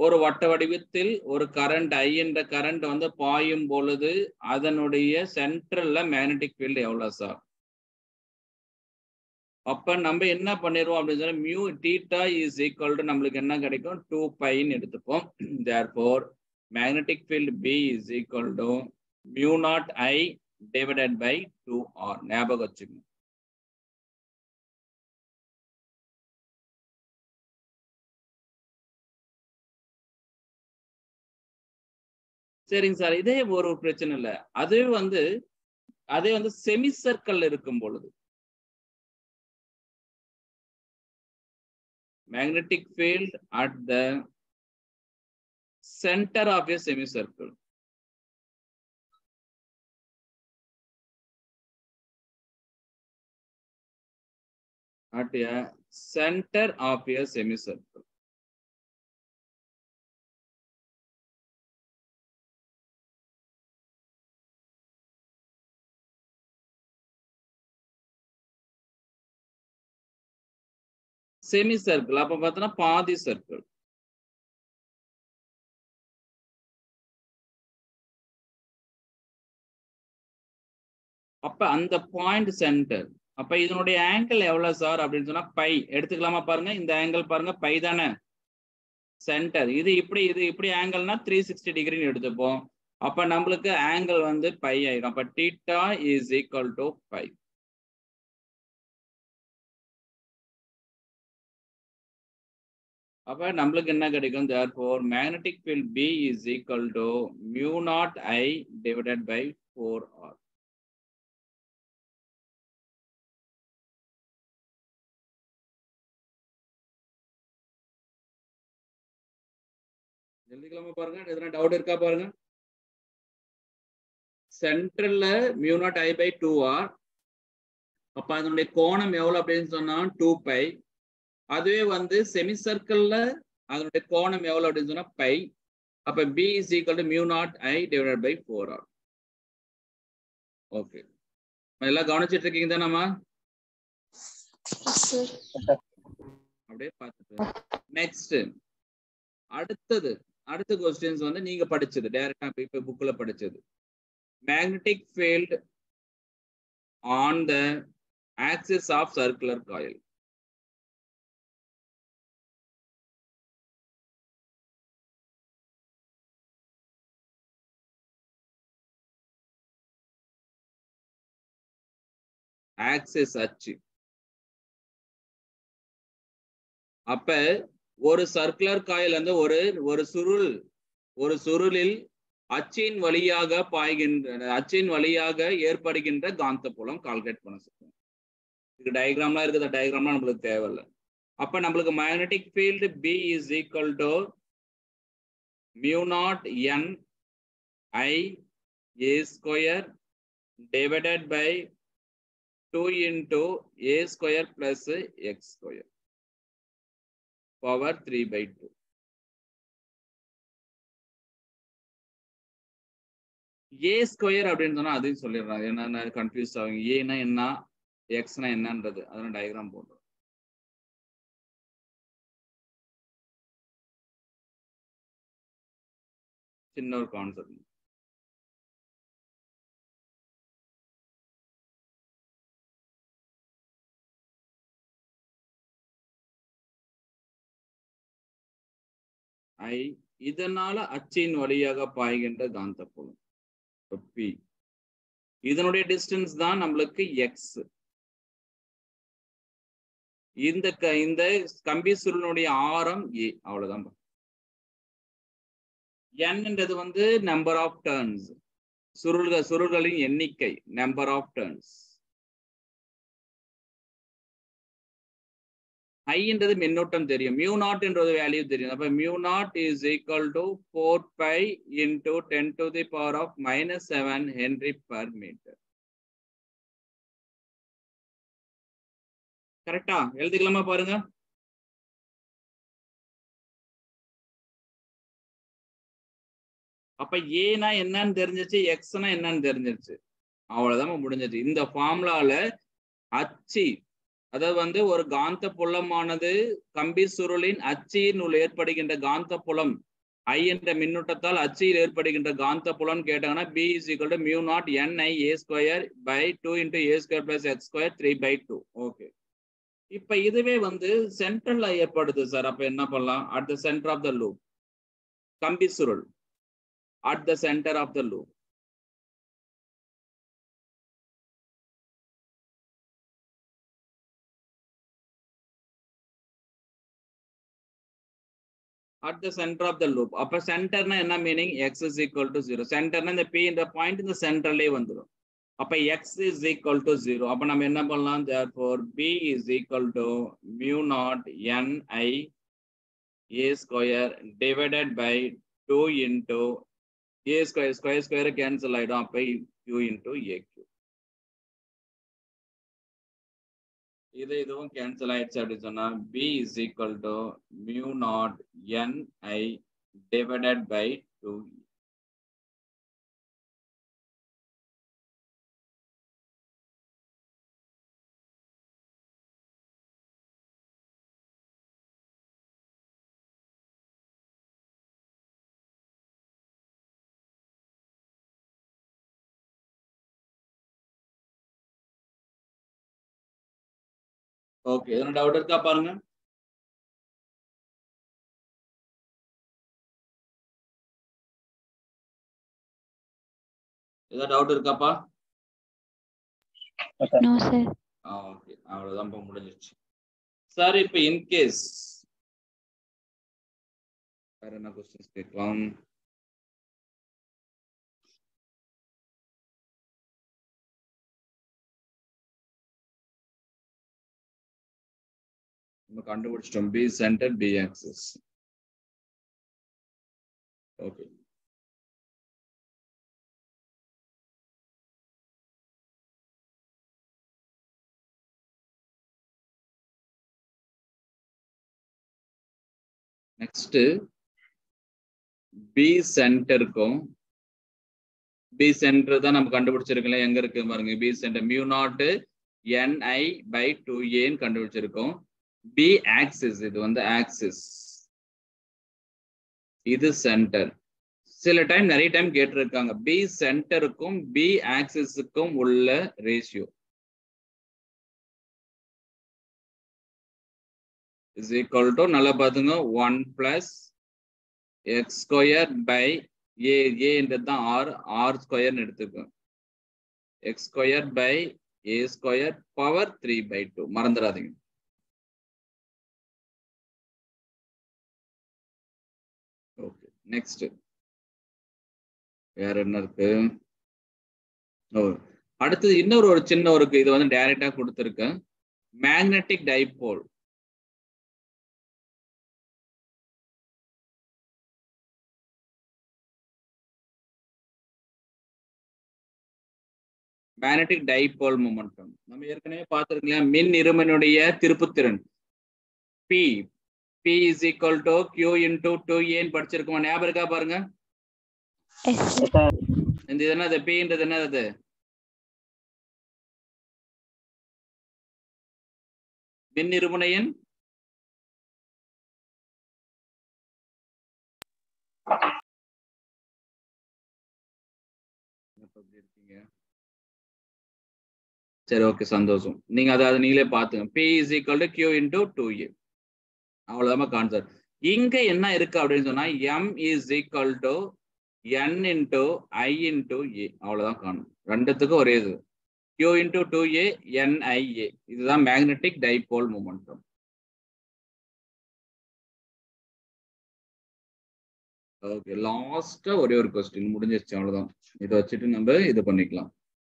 ஒரு வட்ட வடிவத்தில் ஒரு கரண்ட் ஐ என்ற கரண்ட் வந்து பாயும் பொழுது அதனுடைய சென்ட்ரல்ல மேக்னெட்டிக் ஃபீல்டு எவ்வளவு சார் அப்ப நம்ம என்ன பண்ணிடுவோம் அப்படின்னு சொன்னா mu theta is equal to நம்மளுக்கு என்ன கிடைக்கும் டூ பைன்னு எடுத்துப்போம் therefore magnetic field B is equal to mu naught I divided by two R ஞாபகம் வச்சுக்கணும் சரிங்க சார் இதே ஒரு பிரச்சனை இல்லை அதுவே வந்து அதே வந்து செமி சர்க்கிள் இருக்கும் பொழுது magnetic field at the center of a semicircle. At a center of a semicircle. Semicircle அப்ப பார்த்தோன்னா பாதி சர்க்கிள் அப்ப அந்த பாயிண்ட் சென்டர் அப்ப இதனுடைய ஆங்கிள் எவ்வளவு சார் அப்படின்னு சொன்னா பை எடுத்துக்கலாமா பாருங்க இந்த ஆங்கிள் பாருங்க பை தானே சென்டர் இது இப்படி இது இப்படி ஆங்கிள்னா த்ரீ சிக்ஸ்டி டிகிரின்னு எடுத்துப்போம் அப்ப நம்மளுக்கு ஆங்கிள் வந்து பை ஆயிடும் அப்ப theta is equal to pi அப்ப நம்மளுக்கு என்ன கிடைக்கும் therefore magnetic field B is equal to mu naught I divided by four R எழுதிக்கலாமா பாருங்க எதனா டவுட் இருக்கா பாருங்க சென்ட்ரல்ல mu naught I by two R அப்ப அதனுடைய கோணம் எவ்வளவு அப்படின்னு சொன்னா டூ பை அதுவே வந்து செமி சர்க்கிள்ல அதனுடைய கோணம் எவ்வளவு அப்படின்னு சொன்னா பை அப்ப B is equal to mu naught I divide by four R okay எல்லாம் கவனிச்சிட்டு இருக்கீங்க தானம்மா sir. அப்படியே பார்த்துட்டு நெக்ஸ்ட் அடுத்தது அடுத்த கொஸ்டின்ஸ் வந்து நீங்க படிச்சது டைரக்டா இப்ப புக்ல படிச்சது magnetic field on the axis of circular coil axis அச்சு அப்ப ஒரு சர்க்குலர் காயில் வந்து ஒரு ஒரு சுருள் ஒரு சுருளில் அச்சின் வழியாக பாய்கின்ற அச்சின் வழியாக ஏற்படுகின்ற காந்தப்புலம் கால்குலேட் பண்ண சொல்லுவோம் இது டயக்ராம்லாம் இருக்குது டயக்ராம்லாம் நம்மளுக்கு தேவையில்லை அப்ப நம்மளுக்கு magnetic field B is equal to mu naught N I A square divided by two into A square plus X square power three by two A square அப்படின்னு சொன்னா அதையும் சொல்லிடுறாங்க என்ன கன்ஃபியூஸ் ஆகுங்க ஏனா என்ன எக்ஸ்னா என்னன்றது அதெல்லாம் டயக்ராம் போடுறோம் சின்ன ஒரு கான்செப்ட் ஐ இதனால அச்சின் வழியாக பாய்கின்ற காந்தப்புலம் பி இதனுடைய டிஸ்டன்ஸ் தான் நம்மளுக்கு எக்ஸ் இந்த க- இந்த கம்பி சுருளுடைய ஆரம் ஏ அவ்வளவுதான் என்னன்றது வந்து நம்பர் ஆஃப் டர்ன்ஸ் சுருள்கள் சுருள்களின் எண்ணிக்கை நம்பர் ஆஃப் டர்ன்ஸ் ஐன்றது மின்னோட்டம் தெரியும் மியூ நாட் என்றது வேல்யூ தெரியும் அப்ப mu naught is equal to four pi into ten to the power of minus seven henry per metre கரெக்டா எழுதிக்கலாமா பாருங்க அப்ப ஏனா என்னன்னு தெரிஞ்சிச்சு எக்ஸ்னா என்னன்னு தெரிஞ்சிருச்சு அவ்வளவுதான் முடிஞ்சிச்சு இந்த ஃபார்முலால அச்சி அதாவது வந்து ஒரு காந்த புலமானது கம்பி சுருளின் அச்சியினுள் ஏற்படுகின்ற காந்த புலம் ஐ என்ற மின்னூட்டத்தால் அச்சில் ஏற்படுகின்ற காந்த புலம் கேட்டாங்கன்னா B is equal to mu naught N I A square by two into A square plus X square three by two okay இப்ப இதுவே வந்து சென்ட்ரல்ல ஏற்படுது சார் அப்ப என்ன பண்ணலாம் at the centre of the loop கம்பி சுருள் at the centre of the loop at the center of the loop அப்ப சென்டர்னா என்ன meaning X is equal to zero சென்டர்னா இந்த பி இந்த பாயிண்ட் இந்த சென்டர்லயே வந்துடும் அப்ப X is equal to zero அப்ப நம்ம என்ன பண்ணலாம் therefore B is equal to mu naught N I A square divided by two into A square square square cancel ஆயிடும் அப்ப கியூ இன்டூ ஏ கியூ இது இதுவும் கேன்சல் ஆயிடுச்சு அப்படின்னு சொன்னா B is equal to mu naught N I divided by two okay எதனா doubt இருக்கா பாருங்க ஏதாவது டவுட் இருக்காப்பா No, sir. ஆ ஓகே அவ்வளவுதான் இப்போ முடிஞ்சிருச்சு சார் இப்போ இன்கேஸ் வேற என்ன கொஸ்டின்ஸ் கேட்கலாம் நம்ம கண்டுபிடிச்சிட்டோம் B centre B axis okay next B சென்டருக்கும் பி சென்டர் தான் நம்ம கண்டுபிடிச்சிருக்கோம் எங்க இருக்கு பாருங்க B centre mu naught N I by two ஏன்னு கண்டுபிடிச்சிருக்கோம் பி ஆக்சிஸ் இது வந்து ஆக்சிஸ் இது சென்டர் சில டைம் நிறைய டைம் கேட்டிருக்காங்க பி சென்டருக்கும் பி ஆக்சிஸுக்கும் உள்ள ரேஷியோ இஸ் ஈக்குவல் டு நல்லா பார்த்துங்க one plus X square by A ஏன்றது தான் ஆர் ஆர் ஸ்கொயர்னு எடுத்துக்கோங்க X square by A square power three by two மறந்துடாதீங்க ஓகே நெக்ஸ்ட் வேற என்ன இருக்கு ஓ அடுத்தது இன்னொரு ஒரு சின்ன ஒரு இது வந்து டைரக்டா கொடுத்துருக்கேன் magnetic dipole magnetic dipole momentum நம்ம ஏற்கனவே பார்த்துருக்கலாம் மின் இருமனுடைய திருப்புத்திறன் P P is equal to Q into two ஏன்னு படிச்சிருக்கோம் ஞாபகம் இருக்கா பாருங்க Yes, sir. இந்த இது என்னது பின்றது என்னது மின் இருமுனையின் இருக்கீங்க சரி ஓகே சந்தோஷம் நீங்க அதை அதை நீங்களே பாத்துங்க P is equal to Q into two A அவ்வளவுதான் கான்செப்ட் இங்க என்ன இருக்கு அப்படின்னு சொன்னா M is equal to N into I into A அவ்வளவுதான் காணும் ரெண்டுத்துக்கும் ஒரே இது Q into two A N I A இதுதான் மேக்னெட்டிக் டைபோல் மூமெண்டம் ஓகே லாஸ்டா ஒரே ஒரு கொஸ்டின் முடிஞ்சிருச்சு அவ்வளவுதான் இதை வச்சுட்டு நம்ம இது பண்ணிக்கலாம்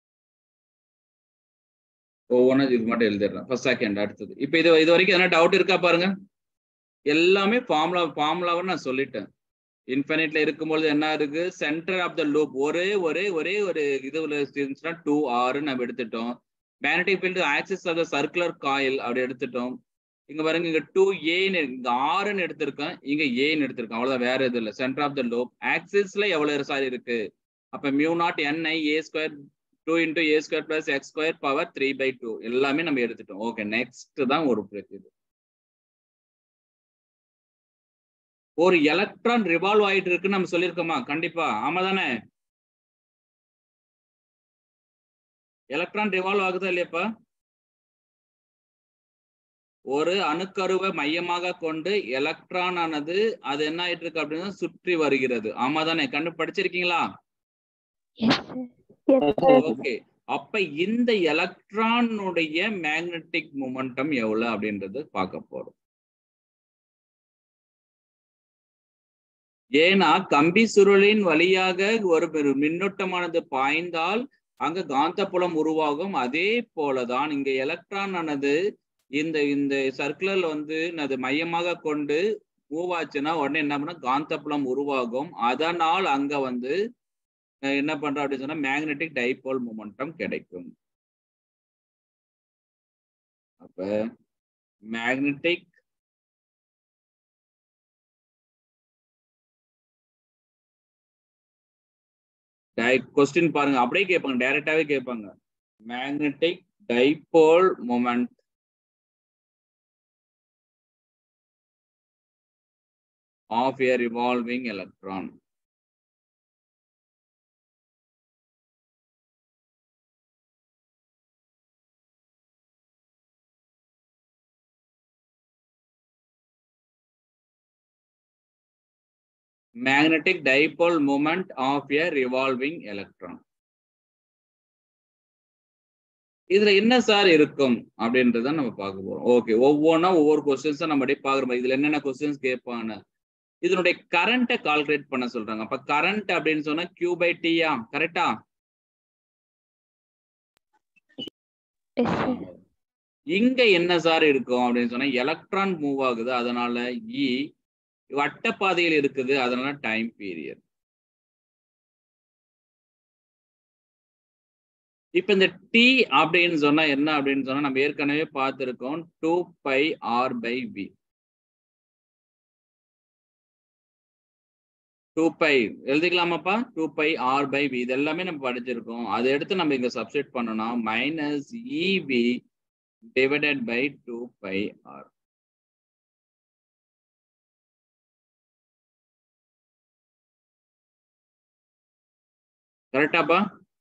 ஒவ்வொன்றும் இது மட்டும் எழுதிடுறேன் ஃபர்ஸ்ட் செகண்ட் அடுத்தது இப்போ இது இது வரைக்கும் எதனா டவுட் இருக்கா பாருங்க எல்லாமே ஃபார்முலா ஃபார்முலாவை நான் சொல்லிட்டேன் இன்ஃபினிட்ல இருக்கும்பொழுது என்ன இருக்கு சென்டர் ஆஃப் த லூப் ஒரே ஒரே ஒரே ஒரு இதுல இருந்துச்சுன்னா டூ ஆறு நம்ம எடுத்துட்டோம் magnetic field axis of the circular coil அப்படி எடுத்துட்டோம் இங்க பாருங்க இங்க டூ ஏன்னு இங்க ஆறுன்னு எடுத்திருக்கேன் இங்க ஏன்னு எடுத்திருக்கேன் அவ்வளவுதான் வேற எதுவும் இல்லை சென்டர் ஆஃப் த லூப் ஆக்சிஸ்ல எவ்வளவு சாரி இருக்கு அப்ப mu naught NI a square two into A square plus X square power three by two எல்லாமே நம்ம எடுத்துட்டோம் ஓகே நெக்ஸ்ட் தான் ஒரு இது ஒரு எலக்ட்ரான் ரிவால்வ் ஆயிட்டு இருக்குன்னு நம்ம சொல்லியிருக்கோமா கண்டிப்பா ஆமா தானே எலக்ட்ரான் ரிவால்வ் ஆகுதா இல்லையாப்பா ஒரு அணுக்கருவை மையமாக கொண்டு எலக்ட்ரான் ஆனது அது என்ன ஆயிட்டு இருக்கு அப்படின்னா சுற்றி வருகிறது ஆமா தானே கண்டு படிச்சிருக்கீங்களா எஸ் சார் ஓகே அப்ப இந்த எலக்ட்ரானுடைய மேக்னெட்டிக் மொமெண்டம் எவ்வளவு அப்படின்றது பார்க்க போறோம் ஏன்னா கம்பி சுருளின் வழியாக ஒரு பெரு- மின்னோட்டமானது பாய்ந்தால் அங்க காந்தப்புலம் உருவாகும் அதே போலதான் இங்க எலக்ட்ரான் ஆனது இந்த இந்த சர்க்குலர்ல வந்து அது மையமாக கொண்டு மூவ் ஆச்சுன்னா உடனே என்ன பண்ணா காந்தப்புலம் உருவாகும் அதனால் அங்க வந்து அஹ் என்ன பண்றோம் அப்படின்னு சொன்னா மேக்னெட்டிக் டைபோல் மொமெண்டம் கிடைக்கும் அப்ப மேக்னெட்டிக் கொஸ்டின் பாருங்க அப்படியே கேட்பாங்க டைரக்டாவே கேட்பாங்க magnetic dipole moment of a revolving electron magnetic dipole moment of a revolving electron இதுல என்ன சார் இருக்கும் அப்படின்றத நம்ம பார்க்க போறோம் ஓகே ஒவ்வொன்றா ஒவ்வொரு கொஸ்டின்ஸா நம்ம அப்படியே பாக்குறோம் இதுல என்னென்ன கொஸ்டின்ஸ் கேட்பாங்க இதனுடைய கரண்ட்டை கால்குலேட் பண்ண சொல்றாங்க அப்ப கரண்ட் அப்படின்னு சொன்னா கியூ பை டியா கரெக்டா எஸ் சார் இங்க என்ன சார் இருக்கும் அப்படின்னு சொன்னா எலக்ட்ரான் மூவ் ஆகுது அதனால இ வட்டப்பாதையில் இருக்குது அதனால டைம் பீரியட் இப்ப இந்த டி அப்படின்னு சொன்னா என்ன அப்படின்னு சொன்னா நம்ம ஏற்கனவே பார்த்திருக்கோம் two pi r by v two pi எழுதிக்கலாமாப்பா two pi r by v இது எல்லாமே நம்ம படிச்சிருக்கோம் அதை எடுத்து நம்ம இங்க சப்ஸ்டிட் பண்ணோம்னா minus e v divided by two pi r கரெக்டாப்பா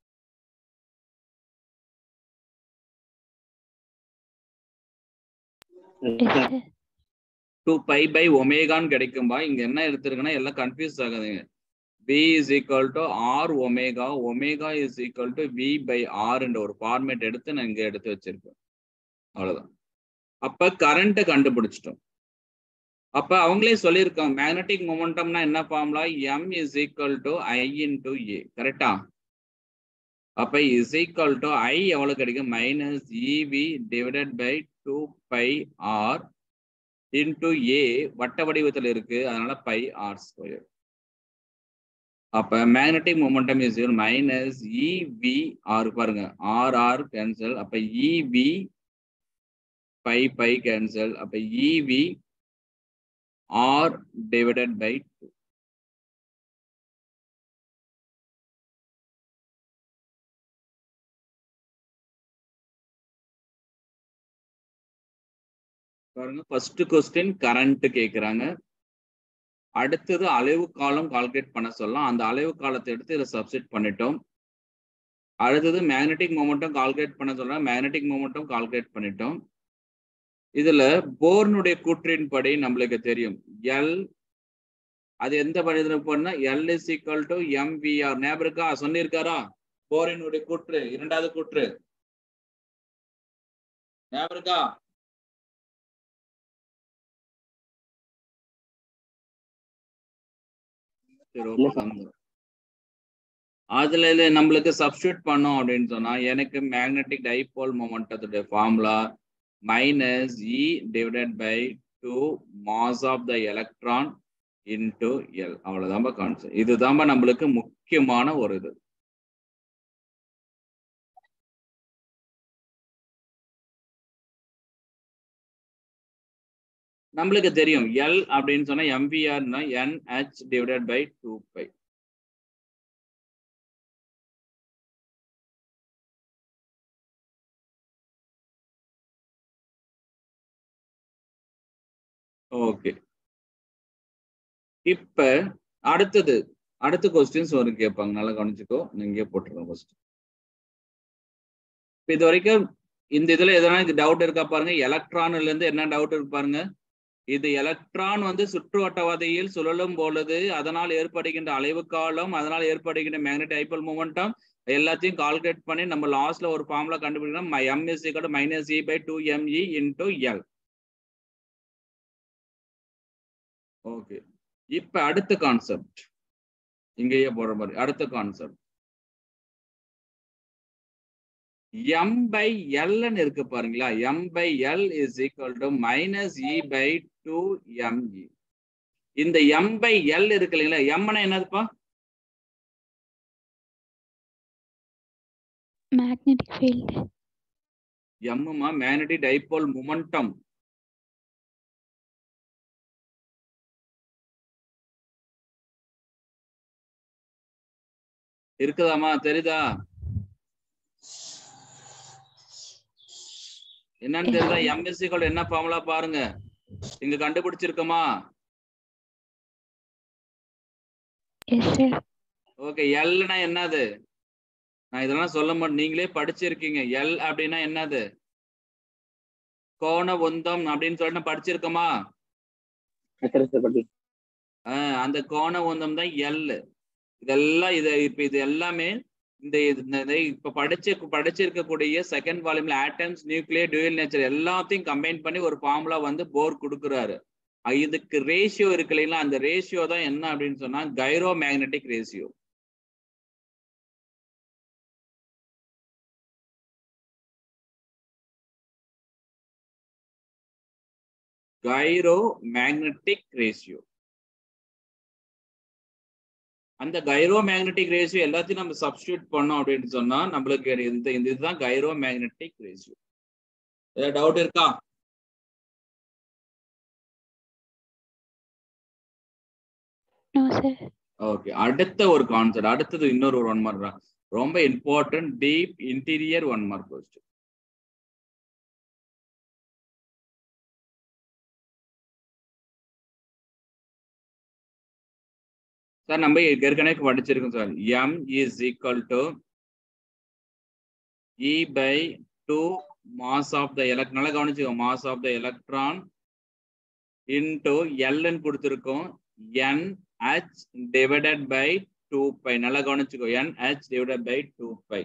yes sir two pi by ஒமேகான்னு கிடைக்கும்பா இங்க என்ன எடுத்திருக்குன்னா எல்லாம் கன்ஃபியூஸ் ஆகாதுங்க p is equal to r omega omega is equal to v by r என்ற ஒரு ஃபார்மேட் எடுத்து நான் இங்க எடுத்து வச்சிருக்கேன் அவ்வளவுதான் அப்ப கரண்ட்டை கண்டுபிடிச்சிட்டோம் அப்ப அவங்களே சொல்லியிருக்காங்க மேக்னெட்டிக் மொமெண்டம்னா என்ன formula m is equal to I into a கரெக்டா அப்ப இஸ் ஈக்குவல் டு ஐ எவ்வளவு கிடைக்கும் minus e v divided by two pi r into a வட்ட வடிவத்தில் இருக்கு அதனால பை ஆர் ஸ்கொயர் அப்ப magnetic momentum is minus e v r பாருங்க ஆர் ஆர் கேன்சல் அப்ப இவி பை பை கேன்சல் அப்ப e v r divided by two பாருங்க ஃபர்ஸ்ட் கொஸ்டின் கரண்ட் கேக்குறாங்க அடுத்தது அலைவு காலம் கால்குலேட் பண்ண சொல்லலாம் அந்த அலைவு காலத்தை எடுத்து இதை சப்ஸ்டிட் பண்ணிட்டோம் அடுத்தது மேக்னெட்டிக் மொமெண்டம் கால்குலேட் பண்ண சொல்லலாம் மேக்னெட்டிக் மொமெண்டம் கால்குலேட் பண்ணிட்டோம் இதுல போர்னுடைய கூற்றின்படி நம்மளுக்கு தெரியும் எல் அது எந்த படித்துல போனா L is equal to mvr ஞாபகம் இருக்கா சொல்லியிருக்காரா போரினுடைய கூற்று இரண்டாவது கூற்று ஞாபகம் இருக்கா சரி இல்ல ஓகே வந்துரும். அதுல இது நம்மளுக்கு சப்ஸ்டியூட் பண்ணோம் அப்படின்னு சொன்னா எனக்கு மேக்னெட்டிக் டைபோல் மொமெண்டத்துடைய formula minus e divided by two mass of the electron into L அவ்வளவுதான்பா கான்செப்ட் இதுதான்பா நம்மளுக்கு முக்கியமான ஒரு இது நம்மளுக்கு தெரியும் எல் அப்படின்னு சொன்னா எம்விஆர்னா nh divided by two pi okay இப்ப அடுத்தது அடுத்த கொஸ்டின்ஸ் வரும் கேட்பாங்க நல்லா கவனிச்சுக்கோ நீங்க போட்டுருங்க ஃபர்ஸ்ட் இப்ப இது வரைக்கும் இந்த இதுல எதனா டவுட் இருக்கா பாருங்க எலக்ட்ரான்ல இருந்து என்ன டவுட் இருக்கு பாருங்க இது எலக்ட்ரான் வந்து சுற்றுவட்டவாதியில் சுழலும் பொழுது அதனால் ஏற்படுகின்ற அலைவு காலம் அதனால் ஏற்படுகின்ற மேக்னெட் ஐபல் மூமெண்டம் எல்லாத்தையும் கால்குலேட் பண்ணி நம்ம லாஸ்ட்ல ஒரு ஃபார்முலா கண்டுபிடிக்கணும் m is equal minus e by two me into L okay இப்ப அடுத்த கான்செப்ட் இங்கேயே போடுற மாதிரி அடுத்த கான்செப்ட் எம் பை எல்னு இருக்கு பாருங்களா m by L is equal to minus e by two me இந்த எம் பை எல் இருக்கு இல்லைங்களா எம்னா என்னதுப்பா மேக்னெட்டிக் ஃபீல்டு எம்மா மேக்னெட்டிக் டைபோல் மொமெண்டம் இருக்குதாமா தெரியுதா என்னன்னு தெரியல எம்எஸ்சி கூட என்ன ஃபார்முலா பாருங்க இங்க கண்டுபிடிச்சிருக்கோமா எஸ் சார் ஓகே எல்னா என்னது நான் இதெல்லாம் சொல்ல மாட்டேன் நீங்களே படிச்சிருக்கீங்க எல் அப்படின்னா என்னது கோண உந்தம் அப்படின்னு சொல்லிட்டு படிச்சிருக்கோமா சரி சார் பட்டி ஆஹ் அந்த கோண உந்தம் தான் எல் இதெல்லாம் இது இப்ப இது எல்லாமே இந்த இது- இந்த இதை இப்ப படிச்சு படிச்சிருக்கக்கூடிய செகண்ட் வால்யூம்ல ஆட்டம்ஸ் நியூக்ளியர் டியூயல் நேச்சர் எல்லாத்தையும் கம்பைன் பண்ணி ஒரு ஃபார்முலா வந்து போர் கொடுக்குறாரு அஹ் இதுக்கு ரேஷியோ இருக்கு இல்லைங்களா அந்த ரேஷியோ தான் என்ன அப்படின்னு சொன்னா gyromagnetic ratio gyromagnetic ratio அந்த கைரோ மேக்னெட்டிக் ரேஷியோ எல்லாத்தையும் நம்ம சப்ஸ்டியூட் பண்ணோம் அப்படின்னு சொன்னா நம்மளுக்கு இந்த இந்த இதுதான் கைரோ மேக்னெட்டிக் ரேஷியோ ஏதாவது டவுட் இருக்கா நோ சார் ஓகே அடுத்த ஒரு கான்செப்ட் அடுத்தது இன்னொரு ஒரு ஒன் மார்க் தான் ரொம்ப important deep interior one mark question sir நம்ம ஏற்கனவே படிச்சிருக்கோம் sir m is equal to e by two mass of the electron நல்லா கவனிச்சுக்கோ mass of the electron into எல்ன்னு கொடுத்துருக்கோம் n h divided by two pi நல்லா கவனிச்சுக்கோ n h divided by two pi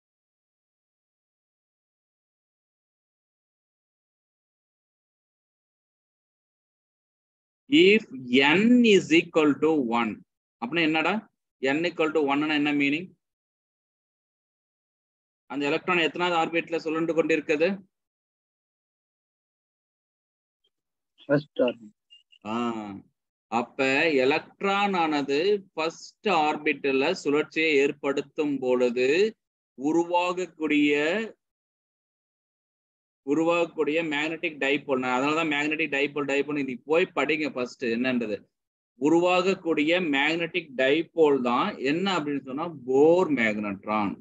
if n is equal to 1 அப்படின்னா என்னடா n equal to 1 என்ன meaning அந்த எலக்ட்ரான் எத்தனாவது ஆர்பிட்ல சுழன்று கொண்டிருக்குது ஃபர்ஸ்ட் ஆ அப்ப எலக்ட்ரான் ஆனது ஃபர்ஸ்ட் ஆர்பிட்டல்ல சுழற்சியை ஏற்படுத்தும் பொழுது உருவாகக்கூடிய உருவாகக்கூடிய மேக்னெட்டிக் டைபோல் அதனாலதான் மேக்னெட்டிக் டைபோல் டைபோல் நீ போய் படிங்க ஃபர்ஸ்ட் என்னன்றது உருவாகக்கூடிய மேக்னெட்டிக் டைபோல் தான் என்ன அப்படின்னு சொன்னா போர் மேக்னட்ரான்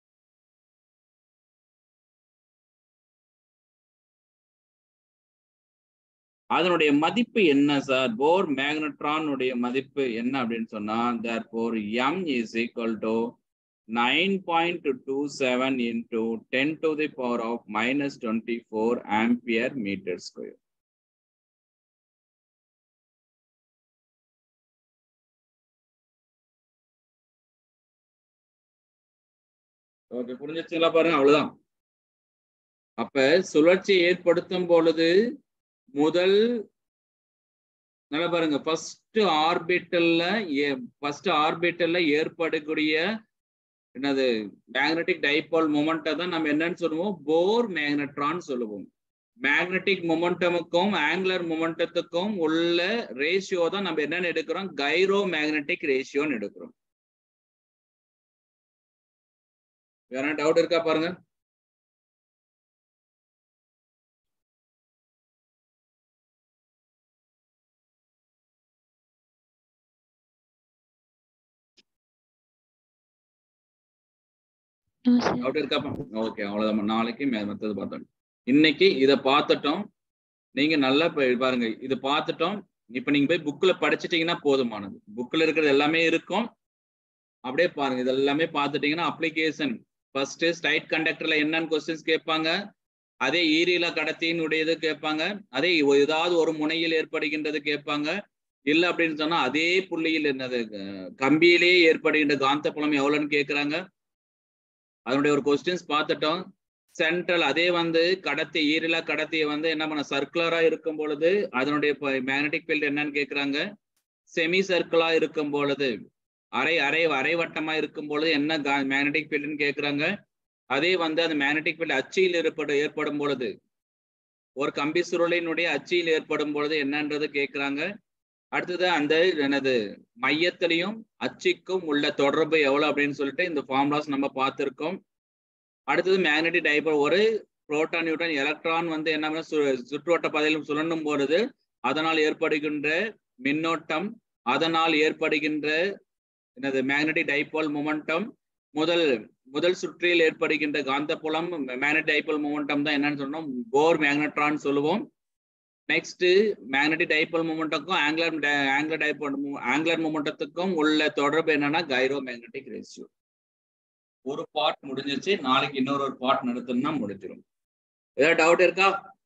அதனுடைய மதிப்பு என்ன சார் போர் மேக்னட்ரானுடைய மதிப்பு என்ன அப்படின்னு சொன்னா therefore m is equal to nine point two seven into ten to the power of minus twenty four ampere metre square okay புரிஞ்சிச்சுங்களா பாருங்க அவ்வளவுதான் அப்ப சுழற்சி ஏற்படுத்தும் பொழுது முதல் நல்லா பாருங்க ஃபர்ஸ்ட் ஆர்பிட்டல்ல ஃபர்ஸ்ட் ஆர்பிட்டல்ல ஏற்படக்கூடிய என்னது மேக்னெட்டிக் டைபால் மொமெண்ட்டை தான் நம்ம என்னன்னு சொல்லுவோம் போர் மேக்னட்ரான் சொல்லுவோம் மேக்னெட்டிக் மொமெண்டமுக்கும் ஆங்குலர் மொமெண்டத்துக்கும் உள்ள ரேஷியோ தான் நம்ம என்னன்னு எடுக்கிறோம் கைரோ மேக்னெட்டிக் ரேஷியோன்னு எடுக்கிறோம் வேற டவுட் இருக்கா பாருங்க நோ சார் டவுட் இருக்காப்பா ஓகே அவ்வளவுதான் நாளைக்கு மே- மத்தது பார்த்தோம் இன்னைக்கு இதை பார்த்துட்டோம் நீங்க நல்லா ப- பாருங்க இது பார்த்துட்டோம் இப்ப நீங்க போய் புக்ல படிச்சிட்டீங்கன்னா போதுமானது புக்ல இருக்கிறது எல்லாமே இருக்கும் அப்படியே பாருங்க இது எல்லாமே பார்த்துட்டீங்கன்னா அப்ளிகேஷன் ஃபர்ஸ்ட் ஸ்ட்ரைட் கண்டக்டர்ல என்னன்னு கொஸ்டின்ஸ் கேட்பாங்க அதே ஈரில கடத்தியினுடையது கேட்பாங்க அதே ஏதாவது ஒரு முனையில் ஏற்படுகின்றது கேட்பாங்க இல்ல அப்படின்னு சொன்னா அதே புள்ளியில் என்னது அஹ், கம்பியிலே ஏற்படுகின்ற காந்தப்புலம் எவ்வளவுன்னு கேக்குறாங்க அதனுடைய ஒரு கொஸ்டின்ஸ் பார்த்துட்டோம் சென்ட்ரல் அதே வந்து கடத்தி ஈரில கடத்தியை வந்து என்ன பண்ண சர்க்குலரா இருக்கும் பொழுது அதனுடைய மேக்னெட்டிக் ஃபீல்டு என்னன்னு கேக்குறாங்க செமி சர்க்கிளா இருக்கும் பொழுது அரை அரை அரை வட்டமா இருக்கும் பொழுது என்ன மேக்னெட்டிக் ஃபீல்டுன்னு கேக்குறாங்க அதே வந்து அந்த மேக்னெட்டிக் ஃபீல்டு அச்சியில் ஏற்பட ஏற்படும் பொழுது ஒரு கம்பி சுருளினுடைய அச்சியில் ஏற்படும் பொழுது என்னன்றது கேக்குறாங்க அடுத்தது அந்த எனது மையத்திலையும் அச்சிக்கும் உள்ள தொடர்பு எவ்வளவு அப்படின்னு சொல்லிட்டு இந்த ஃபார்முலாஸ் நம்ம பார்த்திருக்கோம் அடுத்தது மேக்னெட்டிக் டைபோல் ஒரு புரோட்டான் நியூட்டன் எலக்ட்ரான் வந்து என்ன பண்ண சு- சுற்றுவட்ட பாதையிலும் சுழண்டும் பொழுது அதனால் ஏற்படுகின்ற மின்னோட்டம் அதனால் ஏற்படுகின்ற என்னது மேக்னெட்டிக் டைபோல் மொமெண்டம் முதல் முதல் சுற்றில் ஏற்படுகின்ற காந்தப்புலம் மேக்னெட்டிக் டைபோல் மொமெண்டம் தான் என்னன்னு சொன்னோம் போர் மேக்னட்ரான் சொல்லுவோம் நெக்ஸ்ட் மேக்னெட்டிக் டைபோல் மொமெண்டத்துக்கும் ஆங்குலர் ஆங்குலர் டைபோல் ஆங்குலர் மொமெண்டத்துக்கும் உள்ள தொடர்பு என்னன்னா கைரோ மேக்னெட்டிக் ரேஷியோ ஒரு பார்ட் முடிஞ்சிருச்சு நாளைக்கு இன்னொரு ஒரு பார்ட் நடத்தணும்னா முடிஞ்சிடும் ஏதாவது டவுட் இருக்கா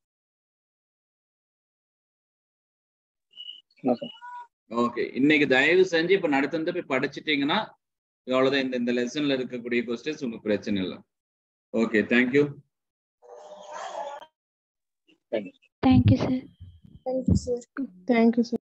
No, sir. ஓகே இன்னைக்கு தயவு செஞ்சு இப்ப நடத்துனது போய் படிச்சிட்டீங்கன்னா அவ்வளவுதான் இந்த இந்த லெசன்ல இருக்கக்கூடிய கொஸ்டின்ஸ் உங்களுக்கு பிரச்சனை இல்லை okay thank you Thank you, sir. Thank you, sir. Thank you, sir.